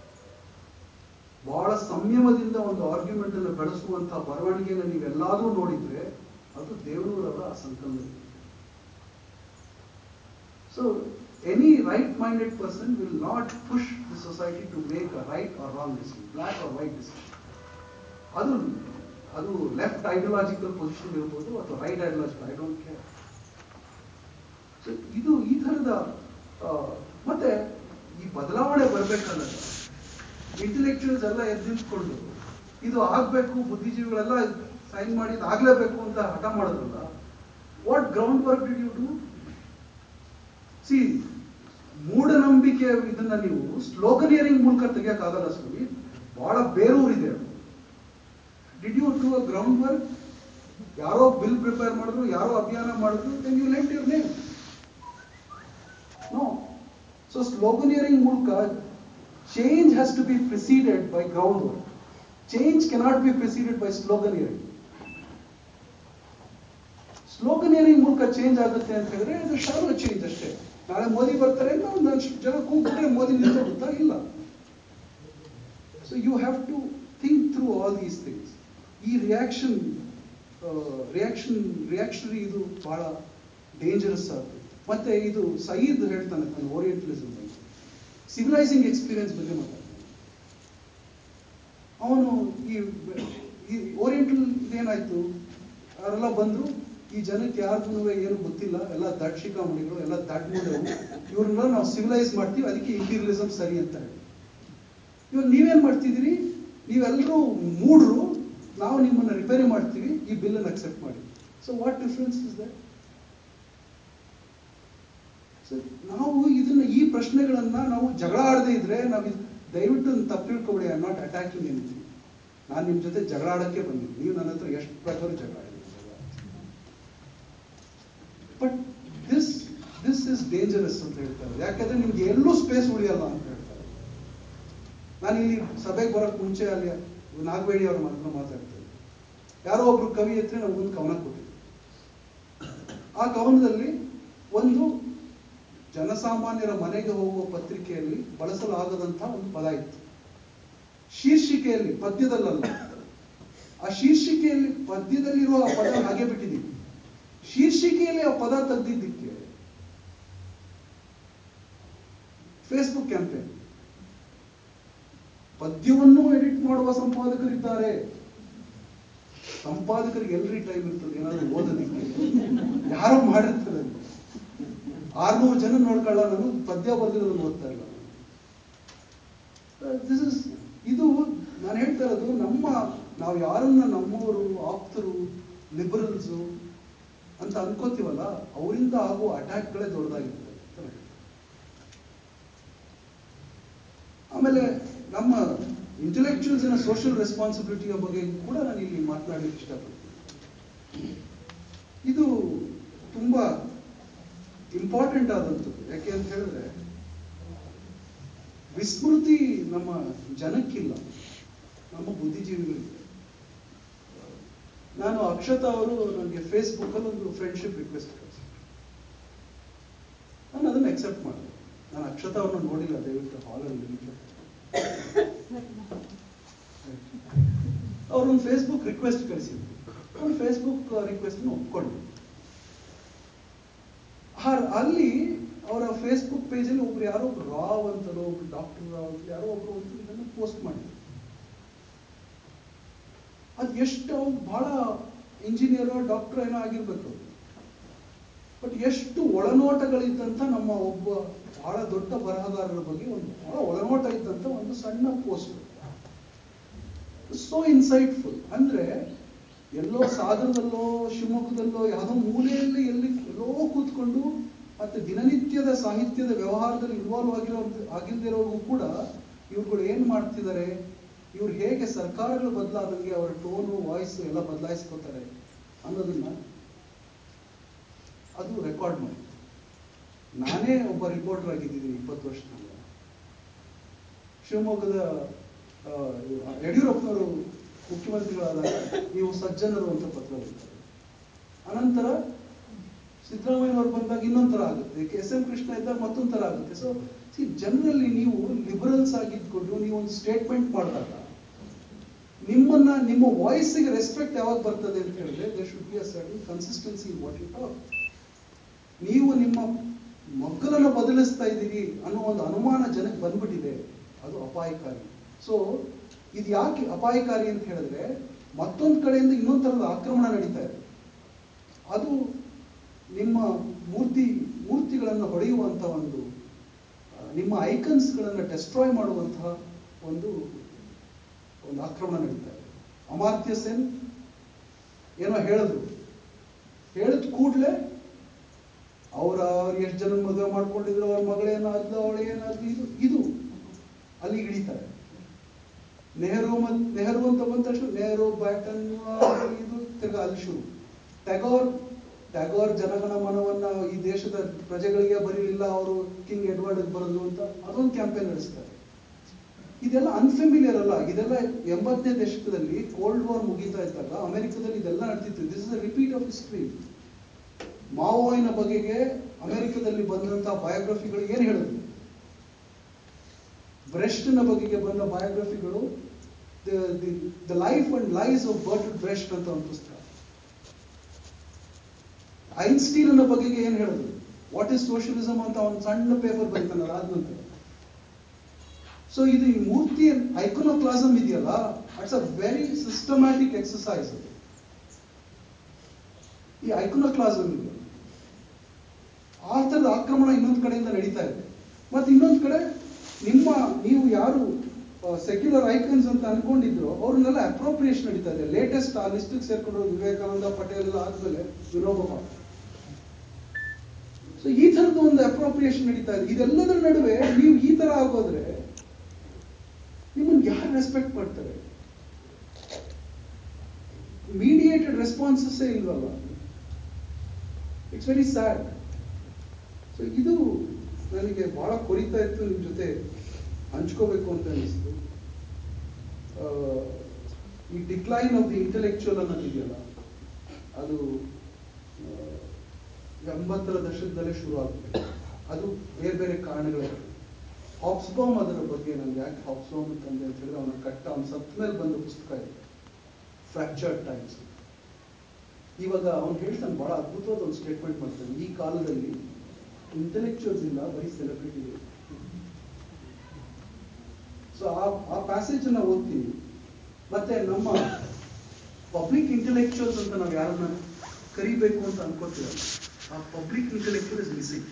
ಬಹಳ ಸಂಯಮದಿಂದ ಒಂದು ಆರ್ಗ್ಯುಮೆಂಟ್ ಅನ್ನು ಬೆಳೆಸುವಂತಹ ಬರವಣಿಗೆಯನ್ನು ನೀವೆಲ್ಲಾದ್ರೂ ನೋಡಿದ್ರೆ ಅದು ದೇವರವರ ಸಂಕಲ್ಪ so any right minded person will not push the society to make a right or wrong decision black or white decision ಅದು ಅದು ಲೆಫ್ಟ್ ಐಡಿಯಾಲಜಿಕಲ್ ಪೊಸಿಷನ್ ಇರ್ಬೋದು ಅಥವಾ right ideological I don't care so ಇದು ಈ ತರದ ಆ, ಮತ್ತೆ ಈ ಬದಲಾವಣೆ ಬರ್ಬೇಕಾದ್ರೆ ಇಂಟೆಲೆಕ್ಚುಯಲ್ಸ್ ಎಲ್ಲ ಎದ್ದು ನಿಂತ್ಕೊಂಡು ಇದು ಆಗ್ಬೇಕು ಬುದ್ಧಿಜೀವಿಗಳೆಲ್ಲ ಸೈನ್ ಮಾಡಿ ಇದು ಆಗ್ಲೇಬೇಕು ಅಂತ ಹಠ ಮಾಡೋದ್ರಲ್ಲ what groundwork did you do see ಮೂಢನಂಬಿಕೆ ಇದನ್ನ ನೀವು ಸ್ಲೋಗನಿಯರಿಂಗ್ ಮೂಲಕ ತೆಗಿಯಕ್ಕಾಗಲ್ಲ ಸ್ವಾಮಿ ಬಹಳ ಬೇರೂರಿದೆ did you do a groundwork ಯಾರೋ ಬಿಲ್ ಪ್ರಿಪೇರ್ ಮಾಡಿದ್ರು ಯಾರೋ ಅಭಿಯಾನ ಮಾಡಿದ್ರು then you let your name no so sloganeering ಮೂಲಕ change has to be preceded by groundwork. Change cannot be preceded by sloganeering. ಸ್ಲೋಗನಿಯರಿಂಗ್ ಮೂಲಕ ಚೇಂಜ್ ಆಗುತ್ತೆ ಅಂತ ಹೇಳಿದ್ರೆ ಅದು ಶಾಲೋ ಚೇಂಜ್ ಅಷ್ಟೇ ನಾಳೆ ಮೋದಿ ಬರ್ತಾರೆ ಅಂತ ಒಂದು ಜನ ಕೂಗ್ಬಿಟ್ರೆ ಮೋದಿ ನಿಂತೋಗುತ್ತಾ ಇಲ್ಲ so you have to think through all these things ಈ ರಿಯಾಕ್ಷನ್ ರಿಯಾಕ್ಷನ್ ರಿಯಾಕ್ಷನರಿ ಇದು ಬಹಳ ಡೇಂಜರಸ್ ಆಗುತ್ತೆ ಮತ್ತೆ ಇದು ಸಯೀದ್ ಹೇಳ್ತಾನೆ ತನ್ನ ಓರಿಯೆಂಟಲಿಸಮ್ ಬಗ್ಗೆ ಸಿವಿಲೈಸಿಂಗ್ ಎಕ್ಸ್ಪೀರಿಯನ್ಸ್ ಬಗ್ಗೆ ಮಾತಾಡ್ತಾನೆ ಅವನು ಈ ಈ ಓರಿಯೆಂಟಲ್ ಇದೇನಾಯ್ತು ಅವರೆಲ್ಲ ಬಂದ್ರು ಈ ಜನಕ್ಕೆ ಯಾರಿಗೂ ಏನು ಗೊತ್ತಿಲ್ಲ ಎಲ್ಲ ದಡ್ ಶಿಖಾಮಣಿಗಳು ಎಲ್ಲ ದಡ್ ಮೂಡವು ಇವ್ರನ್ನ ನಾವು ಸಿವಿಲೈಸ್ ಮಾಡ್ತೀವಿ ಅದಕ್ಕೆ ಇಂಪೀರಿಯಲಿಸಂ ಸರಿ ಅಂತ ಹೇಳಿ ಇವಾಗ ನೀವೇನ್ ಮಾಡ್ತಿದ್ದೀರಿ ನೀವೆಲ್ಲರೂ ಮೂಡ್ರು ನಾವು ನಿಮ್ಮನ್ನ ರಿಪೇರಿ ಮಾಡ್ತೀವಿ ಈ ಬಿಲ್ ಅನ್ನು ಅಕ್ಸೆಪ್ಟ್ ಮಾಡಿ so what difference is that so ನಾವು ಇದನ್ನ ಈ ಪ್ರಶ್ನೆಗಳನ್ನ ನಾವು ಜಗಳ ಆಡದೇ ಇದ್ರೆ ನಾವು ಇದ್- ದಯವಿಟ್ಟು ಅದನ್ನ ತಪ್ಪು ತಿಳ್ಕೊಬೇಡಿ ಐ ನಾಟ್ ಅಟ್ಯಾಕಿಂಗ್ ಎನಿಥಿಂಗ್ ನಾನು ನಿಮ್ ಜೊತೆ ಜಗಳ ಆಡಕ್ಕೆ ಬಂದಿದ್ದೀನಿ ನೀವು ನನ್ನ ಹತ್ರ ಎಷ್ಟು ಬೇಕಾದ್ರೂ ಜಗಳ ಆಡಿದ್ದೀರಿ but this this is dangerous ಅಂತ ಹೇಳ್ತಾರೆ ಯಾಕಂದ್ರೆ ನಿಮ್ಗೆ ಎಲ್ಲೂ ಸ್ಪೇಸ್ ಉಳಿಯಲ್ಲ ಅಂತ ಹೇಳ್ತಾರೆ ನಾನು ಇಲ್ಲಿ ಸಭೆಗೆ ಬರೋಕ್ ಮುಂಚೆ ಅಲ್ಲಿ ನಾಗಬೇಡಿ ಅವ್ರ ಮಾತ್ರ ಮಾತಾಡ್ತಾರೆ ಯಾರೋ ಒಬ್ರು ಕವಿ ಹತ್ರ ನಮ್ಗೊಂದು ಕವನ ಕೊಟ್ಟಿದ್ರು ಆ ಕವನದಲ್ಲಿ ಒಂದು ಜನಸಾಮಾನ್ಯರ ಮನೆಗೆ ಹೋಗುವ ಪತ್ರಿಕೆಯಲ್ಲಿ ಬಳಸಲಾಗದಂತಹ ಒಂದು ಪದ ಇತ್ತು ಶೀರ್ಷಿಕೆಯಲ್ಲಿ ಪದ್ಯದಲ್ಲಲ್ಲ ಆ ಶೀರ್ಷಿಕೆಯಲ್ಲಿ ಪದ್ಯದಲ್ಲಿರುವ ಆ ಪದ ಹಾಗೆ ಬಿಟ್ಟಿದ್ದೀವಿ ಶೀರ್ಷಿಕೆಯಲ್ಲಿ ಆ ಪದ ತೆಗೆದಿದ್ದಕ್ಕೆ ಫೇಸ್ಬುಕ್ ಕ್ಯಾಂಪೇನ್ ಪದ್ಯವನ್ನು ಎಡಿಟ್ ಮಾಡುವ ಸಂಪಾದಕರಿದ್ದಾರೆ ಸಂಪಾದಕರಿಗೆ ಎಲ್ರಿ ಟೈಮ್ ಇರ್ತದೆ ಏನಾದ್ರು ಓದೋದಿಕ್ಕೆ ಯಾರೋ ಮಾಡಿರ್ತಾರೆ ಅದು. ಆರ್ನೂರು ಜನ ನೋಡ್ಕೊಳ್ಳ ನಾನು ಪದ್ಯ ಬರೆದಿರೋದನ್ನು ಓದ್ತಾ ಇಲ್ಲ ದಿಸ್ ಇಸ್ ಇದು ನಾನು ಹೇಳ್ತಾ ಇರೋದು ನಮ್ಮ ನಾವು ಯಾರನ್ನ ನಮ್ಮವರು ಆಪ್ತರು ಲಿಬರಲ್ಸು ಅಂತ ಅನ್ಕೋತೀವಲ್ಲ ಅವರಿಂದ ಆಗುವ ಅಟ್ಯಾಕ್ಗಳೇ ದೊಡ್ಡದಾಗಿರ್ತದೆ ಅಂತ ನಾನು ಹೇಳ್ತೀನಿ. ಆಮೇಲೆ ನಮ್ಮ ಇಂಟೆಲೆಕ್ಚುಯಲ್ಸ್ನ ಸೋಷಿಯಲ್ ರೆಸ್ಪಾನ್ಸಿಬಿಲಿಟಿಯ ಬಗ್ಗೆ ಕೂಡ ನಾನು ಇಲ್ಲಿ ಮಾತನಾಡಲಿಕ್ಕೆ ಇಷ್ಟಪಡ್ತೀನಿ ಇದು ತುಂಬಾ ಇಂಪಾರ್ಟೆಂಟ್ ಆದಂಥದ್ದು ಯಾಕೆ ಅಂತ ಹೇಳಿದ್ರೆ ವಿಸ್ಮೃತಿ ನಮ್ಮ ಜನಕ್ಕಿಲ್ಲ ನಮ್ಮ ಬುದ್ಧಿಜೀವಿಗಳಿಗೆ ನಾನು ಅಕ್ಷತಾ ಅವರು ನನಗೆ ಫೇಸ್ಬುಕ್ ಅಲ್ಲಿ ಒಂದು ಫ್ರೆಂಡ್ಶಿಪ್ ರಿಕ್ವೆಸ್ಟ್ ಕಳಿಸಿದ್ರು ನಾನು ಅದನ್ನ ಅಕ್ಸೆಪ್ಟ್ ಮಾಡಿದೆ ನಾನು ಅಕ್ಷತಾ ಅವ್ರನ್ನ ನೋಡಿಲ್ಲ ದಯವಿಟ್ಟು ಹಾಲಲ್ಲಿ ಅವ್ರೊಂದು ಫೇಸ್ಬುಕ್ ರಿಕ್ವೆಸ್ಟ್ ಕಳಿಸಿದ್ರು ಅವ್ರು ಫೇಸ್ಬುಕ್ ರಿಕ್ವೆಸ್ಟ್ ಒಪ್ಕೊಂಡೆ ಆ- ಅಲ್ಲಿ ಅವರ ಫೇಸ್ಬುಕ್ ಪೇಜಲ್ಲಿ ಒಬ್ರು ಯಾರೋ ಒಬ್ರು ರಾವ್ ಅಂತಲೋ ಒಬ್ರು ಡಾಕ್ಟರ್ ರಾವ್ ಅಂತ ಯಾರೋ ಒಬ್ರು ಒಂದು ಇದನ್ನು ಪೋಸ್ಟ್ ಮಾಡಿದ್ರು ಅದು ಎಷ್ಟು ಅವ್ರು ಬಹಳ ಇಂಜಿನಿಯರ್ ಡಾಕ್ಟರ್ ಏನೋ ಆಗಿರ್ಬೇಕು ಅವ್ರು. ಬಟ್ ಎಷ್ಟು ಒಳನೋಟಗಳಿದ್ದಂಥ ನಮ್ಮ ಒಬ್ಬ ಬಹಳ ದೊಡ್ಡ ಬರಹಗಾರರ ಬಗ್ಗೆ ಒಂದು ಬಹಳ ಒಳನೋಟ ಇದ್ದಂಥ ಒಂದು ಸಣ್ಣ ಪೋಸ್ಟ್ ಸೋ ಇನ್ಸೈಟ್ಫುಲ್ ಅಂದ್ರೆ ಎಲ್ಲೋ ಸಾಗರದಲ್ಲೋ ಶಿವಮೊಗ್ಗದಲ್ಲೋ ಯಾವುದೋ ಮೂಲೆಯಲ್ಲಿ ಎಲ್ಲಿ ಎಲ್ಲೋ ಕೂತ್ಕೊಂಡು ಮತ್ತೆ ದಿನನಿತ್ಯದ ಸಾಹಿತ್ಯದ ವ್ಯವಹಾರದಲ್ಲಿ ಇನ್ವಾಲ್ವ್ ಆಗಿರೋ ಆಗಿಲ್ದಿರೋರು ಕೂಡ ಇವ್ರುಗಳು ಏನ್ ಮಾಡ್ತಿದ್ದಾರೆ ಇವ್ರು ಹೇಗೆ ಸರ್ಕಾರಗಳು ಬದಲಾದಂಗೆ ಅವರ ಟೋನು ವಾಯ್ಸ್ ಎಲ್ಲ ಬದಲಾಯಿಸ್ಕೋತಾರೆ ಅನ್ನೋದನ್ನ ಅದು ರೆಕಾರ್ಡ್ ಮಾಡಿ ನಾನೇ ಒಬ್ಬ ರಿಪೋರ್ಟರ್ ಆಗಿದ್ದೀನಿ ಇಪ್ಪತ್ತು ವರ್ಷದಿಂದ ಶಿವಮೊಗ್ಗದ ಆ, ಯಡಿಯೂರಪ್ಪನವರು ಮುಖ್ಯಮಂತ್ರಿಗಳಾದಾಗ ನೀವು ಸಜ್ಜನರು ಅಂತ ಪತ್ರ ಬರೀತಾರೆ ಅನಂತರ ಸಿದ್ದರಾಮಯ್ಯನವರು ಬಂದಾಗ ಇನ್ನೊಂಥರ ಆಗುತ್ತೆ ಎಸ್ ಎಂ ಕೃಷ್ಣ ಇದ್ದಾಗ ಮತ್ತೊಂದು ಥರ ಆಗುತ್ತೆ ಸೊ ಸಿ ಜನರಲಿ ನೀವು ಲಿಬರಲ್ಸ್ ಆಗಿದ್ಕೊಂಡು ನೀವು ಒಂದು ಸ್ಟೇಟ್ಮೆಂಟ್ ಮಾಡಿದಾಗ ನಿಮ್ಮನ್ನ ನಿಮ್ಮ ವಾಯ್ಸ್ಗೆ ರೆಸ್ಪೆಕ್ಟ್ ಯಾವಾಗ ಬರ್ತದೆ ಅಂತ ಹೇಳಿದ್ರೆ there should be a certain consistency in what you talk ನೀವು ನಿಮ್ಮ ಮಕ್ಕಳನ್ನ ಬದಲಿಸ್ತಾ ಇದ್ದೀರಿ ಅನ್ನೋ ಒಂದು ಅನುಮಾನ ಜನಕ್ಕೆ ಬಂದ್ಬಿಟ್ಟಿದೆ ಅದು ಅಪಾಯಕಾರಿ ಸೊ ಇದು ಯಾಕೆ ಅಪಾಯಕಾರಿ ಅಂತ ಹೇಳಿದ್ರೆ ಮತ್ತೊಂದು ಕಡೆಯಿಂದ ಇನ್ನೊಂದು ಥರದ ಆಕ್ರಮಣ ನಡೀತಾ ಇದೆ ಅದು ನಿಮ್ಮ ಮೂರ್ತಿ ಮೂರ್ತಿಗಳನ್ನು ಹೊಡೆಯುವಂಥ ಒಂದು ಆ, ನಿಮ್ಮ ಐಕನ್ಸ್ಗಳನ್ನು ಡೆಸ್ಟ್ರಾಯ್ ಮಾಡುವಂತಹ ಒಂದು ಒಂದು ಆಕ್ರಮಣ ನಡೀತಾ ಇದೆ ಅಮಾತ್ಯ ಸೇನ್ ಏನೋ ಹೇಳಿದ್ರು ಹೇಳಿದ ಕೂಡಲೇ ಅವರ ಎಷ್ಟು ಜನ ಮದುವೆ ಮಾಡ್ಕೊಂಡಿದ್ರು ಅವ್ರ ಮಗಳೇನಾದ್ಲು ಅವಳೇನಾದ್ಲು ಇದು ಇದು ಅಲ್ಲಿಗೆ ಇಳಿತಾರೆ ನೆಹರು ಮತ್ ನೆಹರು ಅಂತ ಬಂದ ತಕ್ಷಣ ನೆಹರು ಬ್ಯಾಟನ್ ಇದು ತಿರ್ಗಾ ಅಲ್ಲಿ ಶುರು ಟ್ಯಾಗೋರ್ ಟ್ಯಾಗೋರ್ ಜನಗಣ ಮನವನ್ನ ಈ ದೇಶದ ಪ್ರಜೆಗಳಿಗೆ ಬರೀಲಿಲ್ಲ ಅವರು ಕಿಂಗ್ ಎಡ್ವರ್ಡ್ ಬರಲು ಅಂತ ಅದೊಂದು ಕ್ಯಾಂಪೇನ್ ನಡೆಸ್ತಾರೆ ಇದೆಲ್ಲ ಅನ್ಫೆಮಿಲಿಯರ್ ಅಲ್ಲ ಇದೆಲ್ಲ ಎಂಬತ್ತನೇ ದಶಕದಲ್ಲಿ ಕೋಲ್ಡ್ ವಾರ್ ಮುಗೀತಾ ಇದ್ದಾಗ ಅಮೆರಿಕದಲ್ಲಿ ಇದೆಲ್ಲ ನಡೆದಿತ್ತು this is repeat of history ಮಾವೋಯಿನ ಬಗೆಗೆ ಅಮೆರಿಕದಲ್ಲಿ ಬಂದಂತ ಬಯೋಗ್ರಫಿಗಳು ಏನ್ ಹೇಳಿದ್ರು ಬ್ರೆಸ್ಟ್ನ ಬಗೆಗೆ ಬಂದ ಬಯೋಗ್ರಫಿಗಳು the life and lies of Bert Brecht ಅಂತ ಒಂದು ಪುಸ್ತಕ ಐನ್ಸ್ಟೀನ್ ಬಗೆಗೆ ಏನ್ ಹೇಳಿದ್ರು ವಾಟ್ ಇಸ್ ಸೋಷಿಯಲಿಸಮ್ ಅಂತ ಒಂದು ಸಣ್ಣ ಪೇಪರ್ ಬರೀತಾನಲ್ಲ ಆದ ನಂತರ ಸೊ ಇದು ಈ ಮೂರ್ತಿ ಐಕೋನೋಕ್ಲಾಸಮ್ ಇದೆಯಲ್ಲ it's a very systematic exercise ಈ ಐಕೋನೋಕ್ಲಾಸಮ್ ಇದೆ ಆ ಥರದ ಆಕ್ರಮಣ ಇನ್ನೊಂದು ಕಡೆಯಿಂದ ನಡೀತಾ ಇದೆ ಮತ್ತೆ ಇನ್ನೊಂದು ಕಡೆ ನಿಮ್ಮ ನೀವು ಯಾರು ಸೆಕ್ಯುಲರ್ ಐಕನ್ಸ್ ಅಂತ ಅನ್ಕೊಂಡಿದ್ರು ಅವ್ರನ್ನೆಲ್ಲ ಅಪ್ರೋಪ್ರಿಯೇಷನ್ ನಡೀತಾ ಇದೆ ಲೇಟೆಸ್ಟ್ ಆ ಲಿಸ್ಟಿಗೆ ಸೇರ್ಕೊಂಡು ವಿವೇಕಾನಂದ ಪಟೇಲ್ ಎಲ್ಲ ಆದ್ಮೇಲೆ ವಿನೋಬ ಭಾವೆ ಸೊ ಈ ಥರದ ಒಂದು ಅಪ್ರೋಪ್ರಿಯೇಷನ್ ನಡೀತಾ ಇದೆ ಇದೆಲ್ಲದರ ನಡುವೆ ನೀವು ಈ ತರ ಆಗೋದ್ರೆ ನಿಮ್ಮನ್ನು ಯಾರು ರೆಸ್ಪೆಕ್ಟ್ ಮಾಡ್ತಾರೆ ಮೀಡಿಯೇಟೆಡ್ ರೆಸ್ಪಾನ್ಸಸ್ಸೇ ಇಲ್ವಲ್ಲ ಇಟ್ಸ್ ವೆರಿ ಸ್ಯಾಡ್ ಸೊ ಇದು ನನಗೆ ಬಹಳ ಕೊರಿತಾ ಇತ್ತು ನಿಮ್ಮ ಜೊತೆ ಹಂಚ್ಕೋಬೇಕು ಅಂತ ಅನಿಸ್ತು ಆ, ಈ ಡಿಕ್ಲೈನ್ ಆಫ್ ದಿ ಇಂಟೆಲೆಕ್ಚುಯಲ್ ಅನ್ನೋದಿದೆಯಲ್ಲ ಅದು ಆ, ಎಂಬತ್ತರ ದಶಕದಲ್ಲೇ ಶುರು ಆಗುತ್ತೆ ಅದು ಬೇರೆ ಬೇರೆ ಕಾರಣಗಳಿವೆ ಹಾಪ್ಸ್ಬಾಮ್ ಅದರ ಬಗ್ಗೆ ನಾನು ಯಾಕೆ ಹಾಪ್ಸ್ಬಾಮ್ ಅಂತಂದೆ ಅಂತ ಹೇಳಿದ್ರೆ ಅವನ ಕಟ್ಟ ಅವನ ಸತ್ತ ಮೇಲೆ ಬಂದ ಪುಸ್ತಕ ಇದೆ ಫ್ರಾಕ್ಚರ್ಡ್ ಟೈಮ್ಸ್ ಇವಾಗ ಅವ್ನು ಹೇಳ್ತಾನೆ ಬಹಳ ಅದ್ಭುತವಾದ ಒಂದು ಸ್ಟೇಟ್ಮೆಂಟ್ ಮಾಡ್ತಾನೆ ಈ ಕಾಲದಲ್ಲಿ ಇಂಟೆಲೆಕ್ಚುಯಲ್ಸ್ ಇಲ್ಲ ಬರೀ ಸೆಲೆಬ್ರಿಟಿ ಸೊ ಆ ಆ ಪ್ಯಾಸೇಜ್ ಅನ್ನ ಓದ್ತೀನಿ ಮತ್ತೆ ನಮ್ಮ ಪಬ್ಲಿಕ್ ಇಂಟೆಲೆಕ್ಚುಯಲ್ಸ್ ಅಂತ ನಾವು ಯಾರನ್ನ ಕರಿಬೇಕು ಅಂತ ಅನ್ಕೋತೀವಲ್ಲ ಆ ಪಬ್ಲಿಕ್ ಇಂಟೆಲೆಕ್ಚುಯಲ್ ಇಸ್ ಮಿಸಿಂಗ್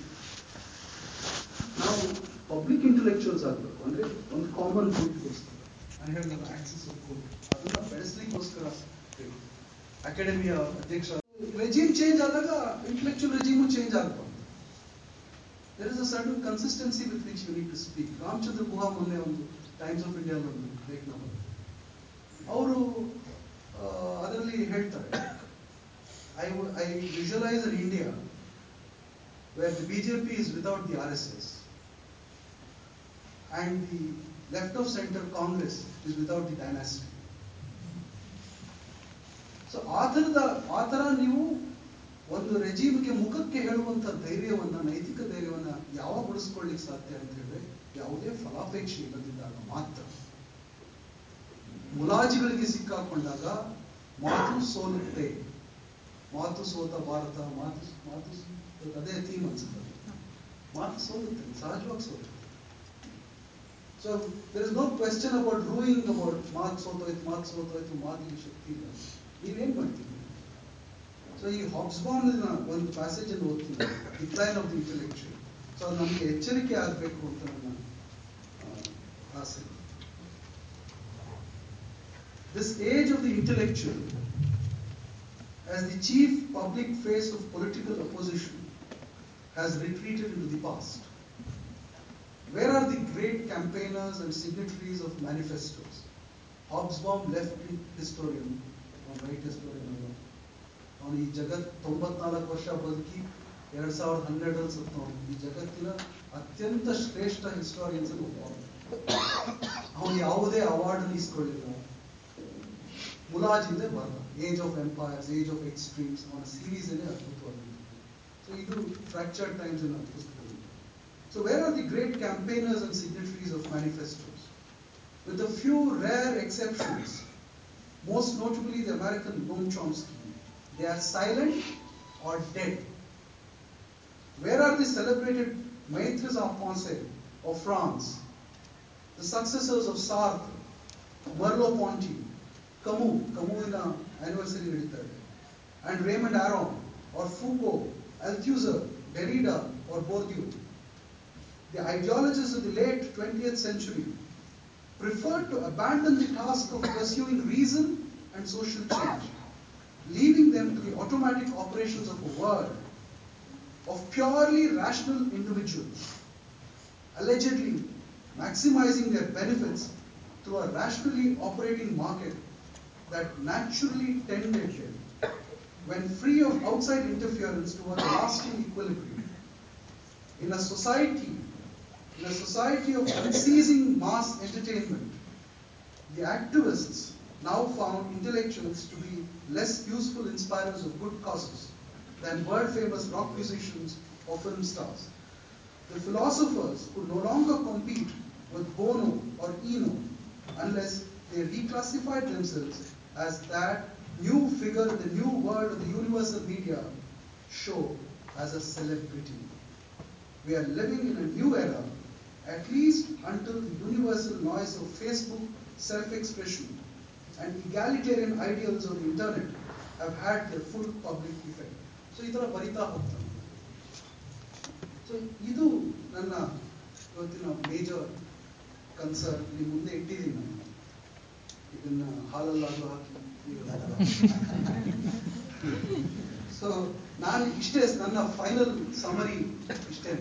ನಾವು ಪಬ್ಲಿಕ್ ಇಂಟೆಲೆಕ್ಚುಯಲ್ಸ್ ಆಗಬೇಕು ಅಂದ್ರೆ ಒಂದು ಕಾಮನ್ ಗುಡ್ಗೋಸ್ಕರ ನಾನು ಹೇಳಿದ ಆಕ್ಸೆಸ್ ಗುಡ್ ಅದನ್ನ ಬೆಳೆಸ್ಲಿಕ್ಕೋಸ್ಕರ ಅಕಾಡೆಮಿಯ ಅಧ್ಯಕ್ಷ ರೆಜಿಮ್ ಚೇಂಜ್ ಆದಾಗ ಇಂಟೆಲೆಕ್ಚುಯಲ್ ರೆಜಿಮು ಚೇಂಜ್ ಆಗಬಾರ್ದು there is a certain consistency with which you need to speak Ramachandra Guha ಮೊನ್ನೆ ಒಂದು ಟೈಮ್ಸ್ ಆಫ್ ಇಂಡಿಯಾ ಒಂದು ಲೇಖನ ಬಂತು ಅವರು ಅದರಲ್ಲಿ ಹೇಳ್ತಾರೆ I I visualise an India where the BJP is without the R S S and the left of center Congress is without the dynasty. So ಆ ಥರದ ಆ ಥರ ನೀವು ಒಂದು ರೆಜೀಮ್ಗೆ ಮುಖಕ್ಕೆ ಹೇಳುವಂತ ಧೈರ್ಯವನ್ನ ನೈತಿಕ ಧೈರ್ಯವನ್ನ ಯಾವಾಗ ಉಳಿಸ್ಕೊಳ್ಳಿಕ್ಕೆ ಸಾಧ್ಯ ಅಂತ ಹೇಳಿದ್ರೆ ಯಾವುದೇ ಫಲಾಪೇಕ್ಷೆ ಇಲ್ಲದಿದ್ದಾಗ ಮಾತ್ರ ಮುಲಾಜಿಗಳಿಗೆ ಸಿಕ್ಕಾಕೊಂಡಾಗ ಮಾತು ಸೋಲುತ್ತೆ ಮಾತು ಸೋತ ಭಾರತ ಮಾತು ಮಾತು ಸೋ- ಅದೇ ಥೀಮ್ ಅನ್ಸುತ್ತೆ ಮಾತು ಸೋಲುತ್ತೆ ಸಹಜವಾಗಿ ಸೋಲುತ್ತೆ so there is no question about ruing about ಮಾತ್ ಸೋತೋಯ್ತು ಮಾತ್ ಸೋತೋಯ್ತು ಮಾತಿಗೆ ಶಕ್ತಿ ಇಲ್ಲ ನೀವೇನ್ ಮಾಡ್ತೀವಿ ಸೊ ಈ ಹಾಬ್ಸ್ಬಾಮ್ ಒಂದು ಪ್ಯಾಸೇಜ್ ಅನ್ನು ಓದ್ತೀನಿ decline of the intellectual so ಅದು ನಮಗೆ ಎಚ್ಚರಿಕೆ ಆಗಬೇಕು ಅಂತ ನನ್ನ ಆ, ಆಸೆ This age of the intellectual, as the chief public face of political opposition, has retreated into the past. Where are the great campaigners and signatories of manifestos? Hobsbawm left historian, ಅವನು ರೈಟ್ historian ಅಲ್ಲ ಅವನು ಈ ಜಗತ್ ತೊಂಬತ್ನಾಲ್ಕು ವರ್ಷ ಬದುಕಿ ಎರಡ್ ಸಾವಿರದ ಹನ್ನೆರಡರಲ್ಲಿ ಸತ್ತವನು ಈ ಜಗತ್ತಿನ ಅತ್ಯಂತ ಶ್ರೇಷ್ಠ ಹಿಸ್ಟೋರಿಯನ್ಸ್ ಅಲ್ಲಿ ಒಬ್ಬ ಅವನು ಯಾವುದೇ ಅವಾರ್ಡ್ ಇಸ್ಕೊಳ್ಳಿಲ್ಲ ಮುಲಾಜಿಂದ ಬರಲ್ಲ Age of Empires Age of Extremes ಅವನ ಸೀರೀಸ್ ಅದ್ಭುತವಾಗಿದೆ ಸೊ ಇದು ಫ್ರಾಕ್ಚರ್ಡ್ ಟೈಮ್ಸ್ ಇನ್ ಪುಸ್ತಕದಲ್ಲಿ so where are the great campaigners and signatories of manifestos with a few rare exceptions most notably the American Noam Chomsky they are silent or dead where are the celebrated maitres of penser of France the successors of Sartre Merleau Ponty Camus ಕಮುವಿನ ಆನಿವರ್ಸರಿ ನಡೀತಾ ಇದೆ and Raymond Aron or ಫೂಕೋ ಅಲ್ಥ್ಯೂಸರ್ Derrida or Bourdieu the ideologist of the late twentieth century preferred to abandon the task of pursuing reason and social change, leaving them to the automatic operations of a world of purely rational individuals, allegedly maximizing their benefits through a rationally operating market that naturally tended them, when free of outside interference, toward a lasting equilibrium. In a society, in a society of unceasing mass entertainment, the activists now found intellectuals to be less useful inspirers of good causes than world famous rock musicians or film stars. The philosophers could no longer compete with Bono or Eno unless they reclassified themselves as that new figure in the new world of the universal media show as a celebrity. We are living in a new era, at least until the universal noise of Facebook self-expression and egalitarian ideals of the internet have had their full public effect. So ಈ ಥರ ಬರಿತಾ ಹೋಗ್ತಾನೆ ಸೊ ಇದು ನನ್ನ ಇವತ್ತಿನ ಮೇಜರ್ ಕನ್ಸರ್ನ್ ನಿಮ್ಮ ಮುಂದೆ ಇಟ್ಟಿದ್ದೀನಿ ನಾನು ಇದನ್ನ ಹಾಲಲ್ಲಾದ್ರೂ ಹಾಕಿ ಸೊ ನಾನು ಇಷ್ಟೇ ನನ್ನ ಫೈನಲ್ ಸಮರಿ ಇಷ್ಟೇ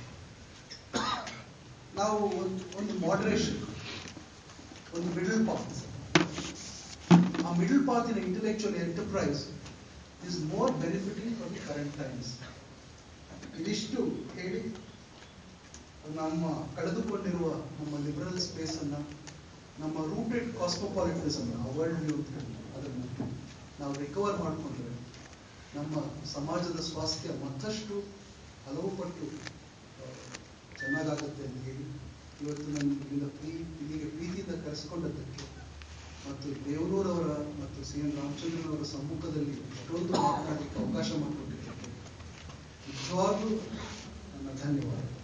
ನಾವು ಒಂದು ಒಂದು ಮಾಡರೇಷನ್ ಒಂದು ಮಿಡಲ್ ಪಾತ್ ಆ middle path in intellectual enterprise is more benefiting for the current times ಇದಿಷ್ಟು ಹೇಳಿ ನಮ್ಮ ಕಳೆದುಕೊಂಡಿರುವ ನಮ್ಮ ಲಿಬರಲ್ ಸ್ಪೇಸ್ ಅನ್ನ ನಮ್ಮ ರೂಟೆಡ್ ಕಾಸ್ಮೋಪಾಲಿಟಿಸಮ್ ವರ್ಲ್ಡ್ ವ್ಯೂ ಅಂತ ಹೇಳಿ ಅದನ್ನು ನಾವು ರಿಕವರ್ ಮಾಡಿಕೊಂಡ್ರೆ ನಮ್ಮ ಸಮಾಜದ ಸ್ವಾಸ್ಥ್ಯ ಮತ್ತಷ್ಟು ಹಲವು ಪಟ್ಟು ಆ, ಚೆನ್ನಾಗಾಗುತ್ತೆ ಅಂತ ಹೇಳಿ ಇವತ್ತು ನನ್ನ ಇಲ್ಲಿಂದ ಪ್ರೀ ಇಲ್ಲಿಗೆ ಪ್ರೀತಿಯಿಂದ ಕರೆಸ್ಕೊಂಡದ್ದಕ್ಕೆ ಮತ್ತು ದೇವನೂರವರ ಮತ್ತು ಸಿ ಎನ್ ರಾಮಚಂದ್ರನವರ ಸಮ್ಮುಖದಲ್ಲಿ ಇಷ್ಟೊಂದು ಮಾತನಾಡಲಿಕ್ಕೆ ಅವಕಾಶ ಮಾಡಿಕೊಟ್ಟಿದ್ದಕ್ಕೆ ನಿಜವಾಗ್ಲೂ ನನ್ನ ಧನ್ಯವಾದ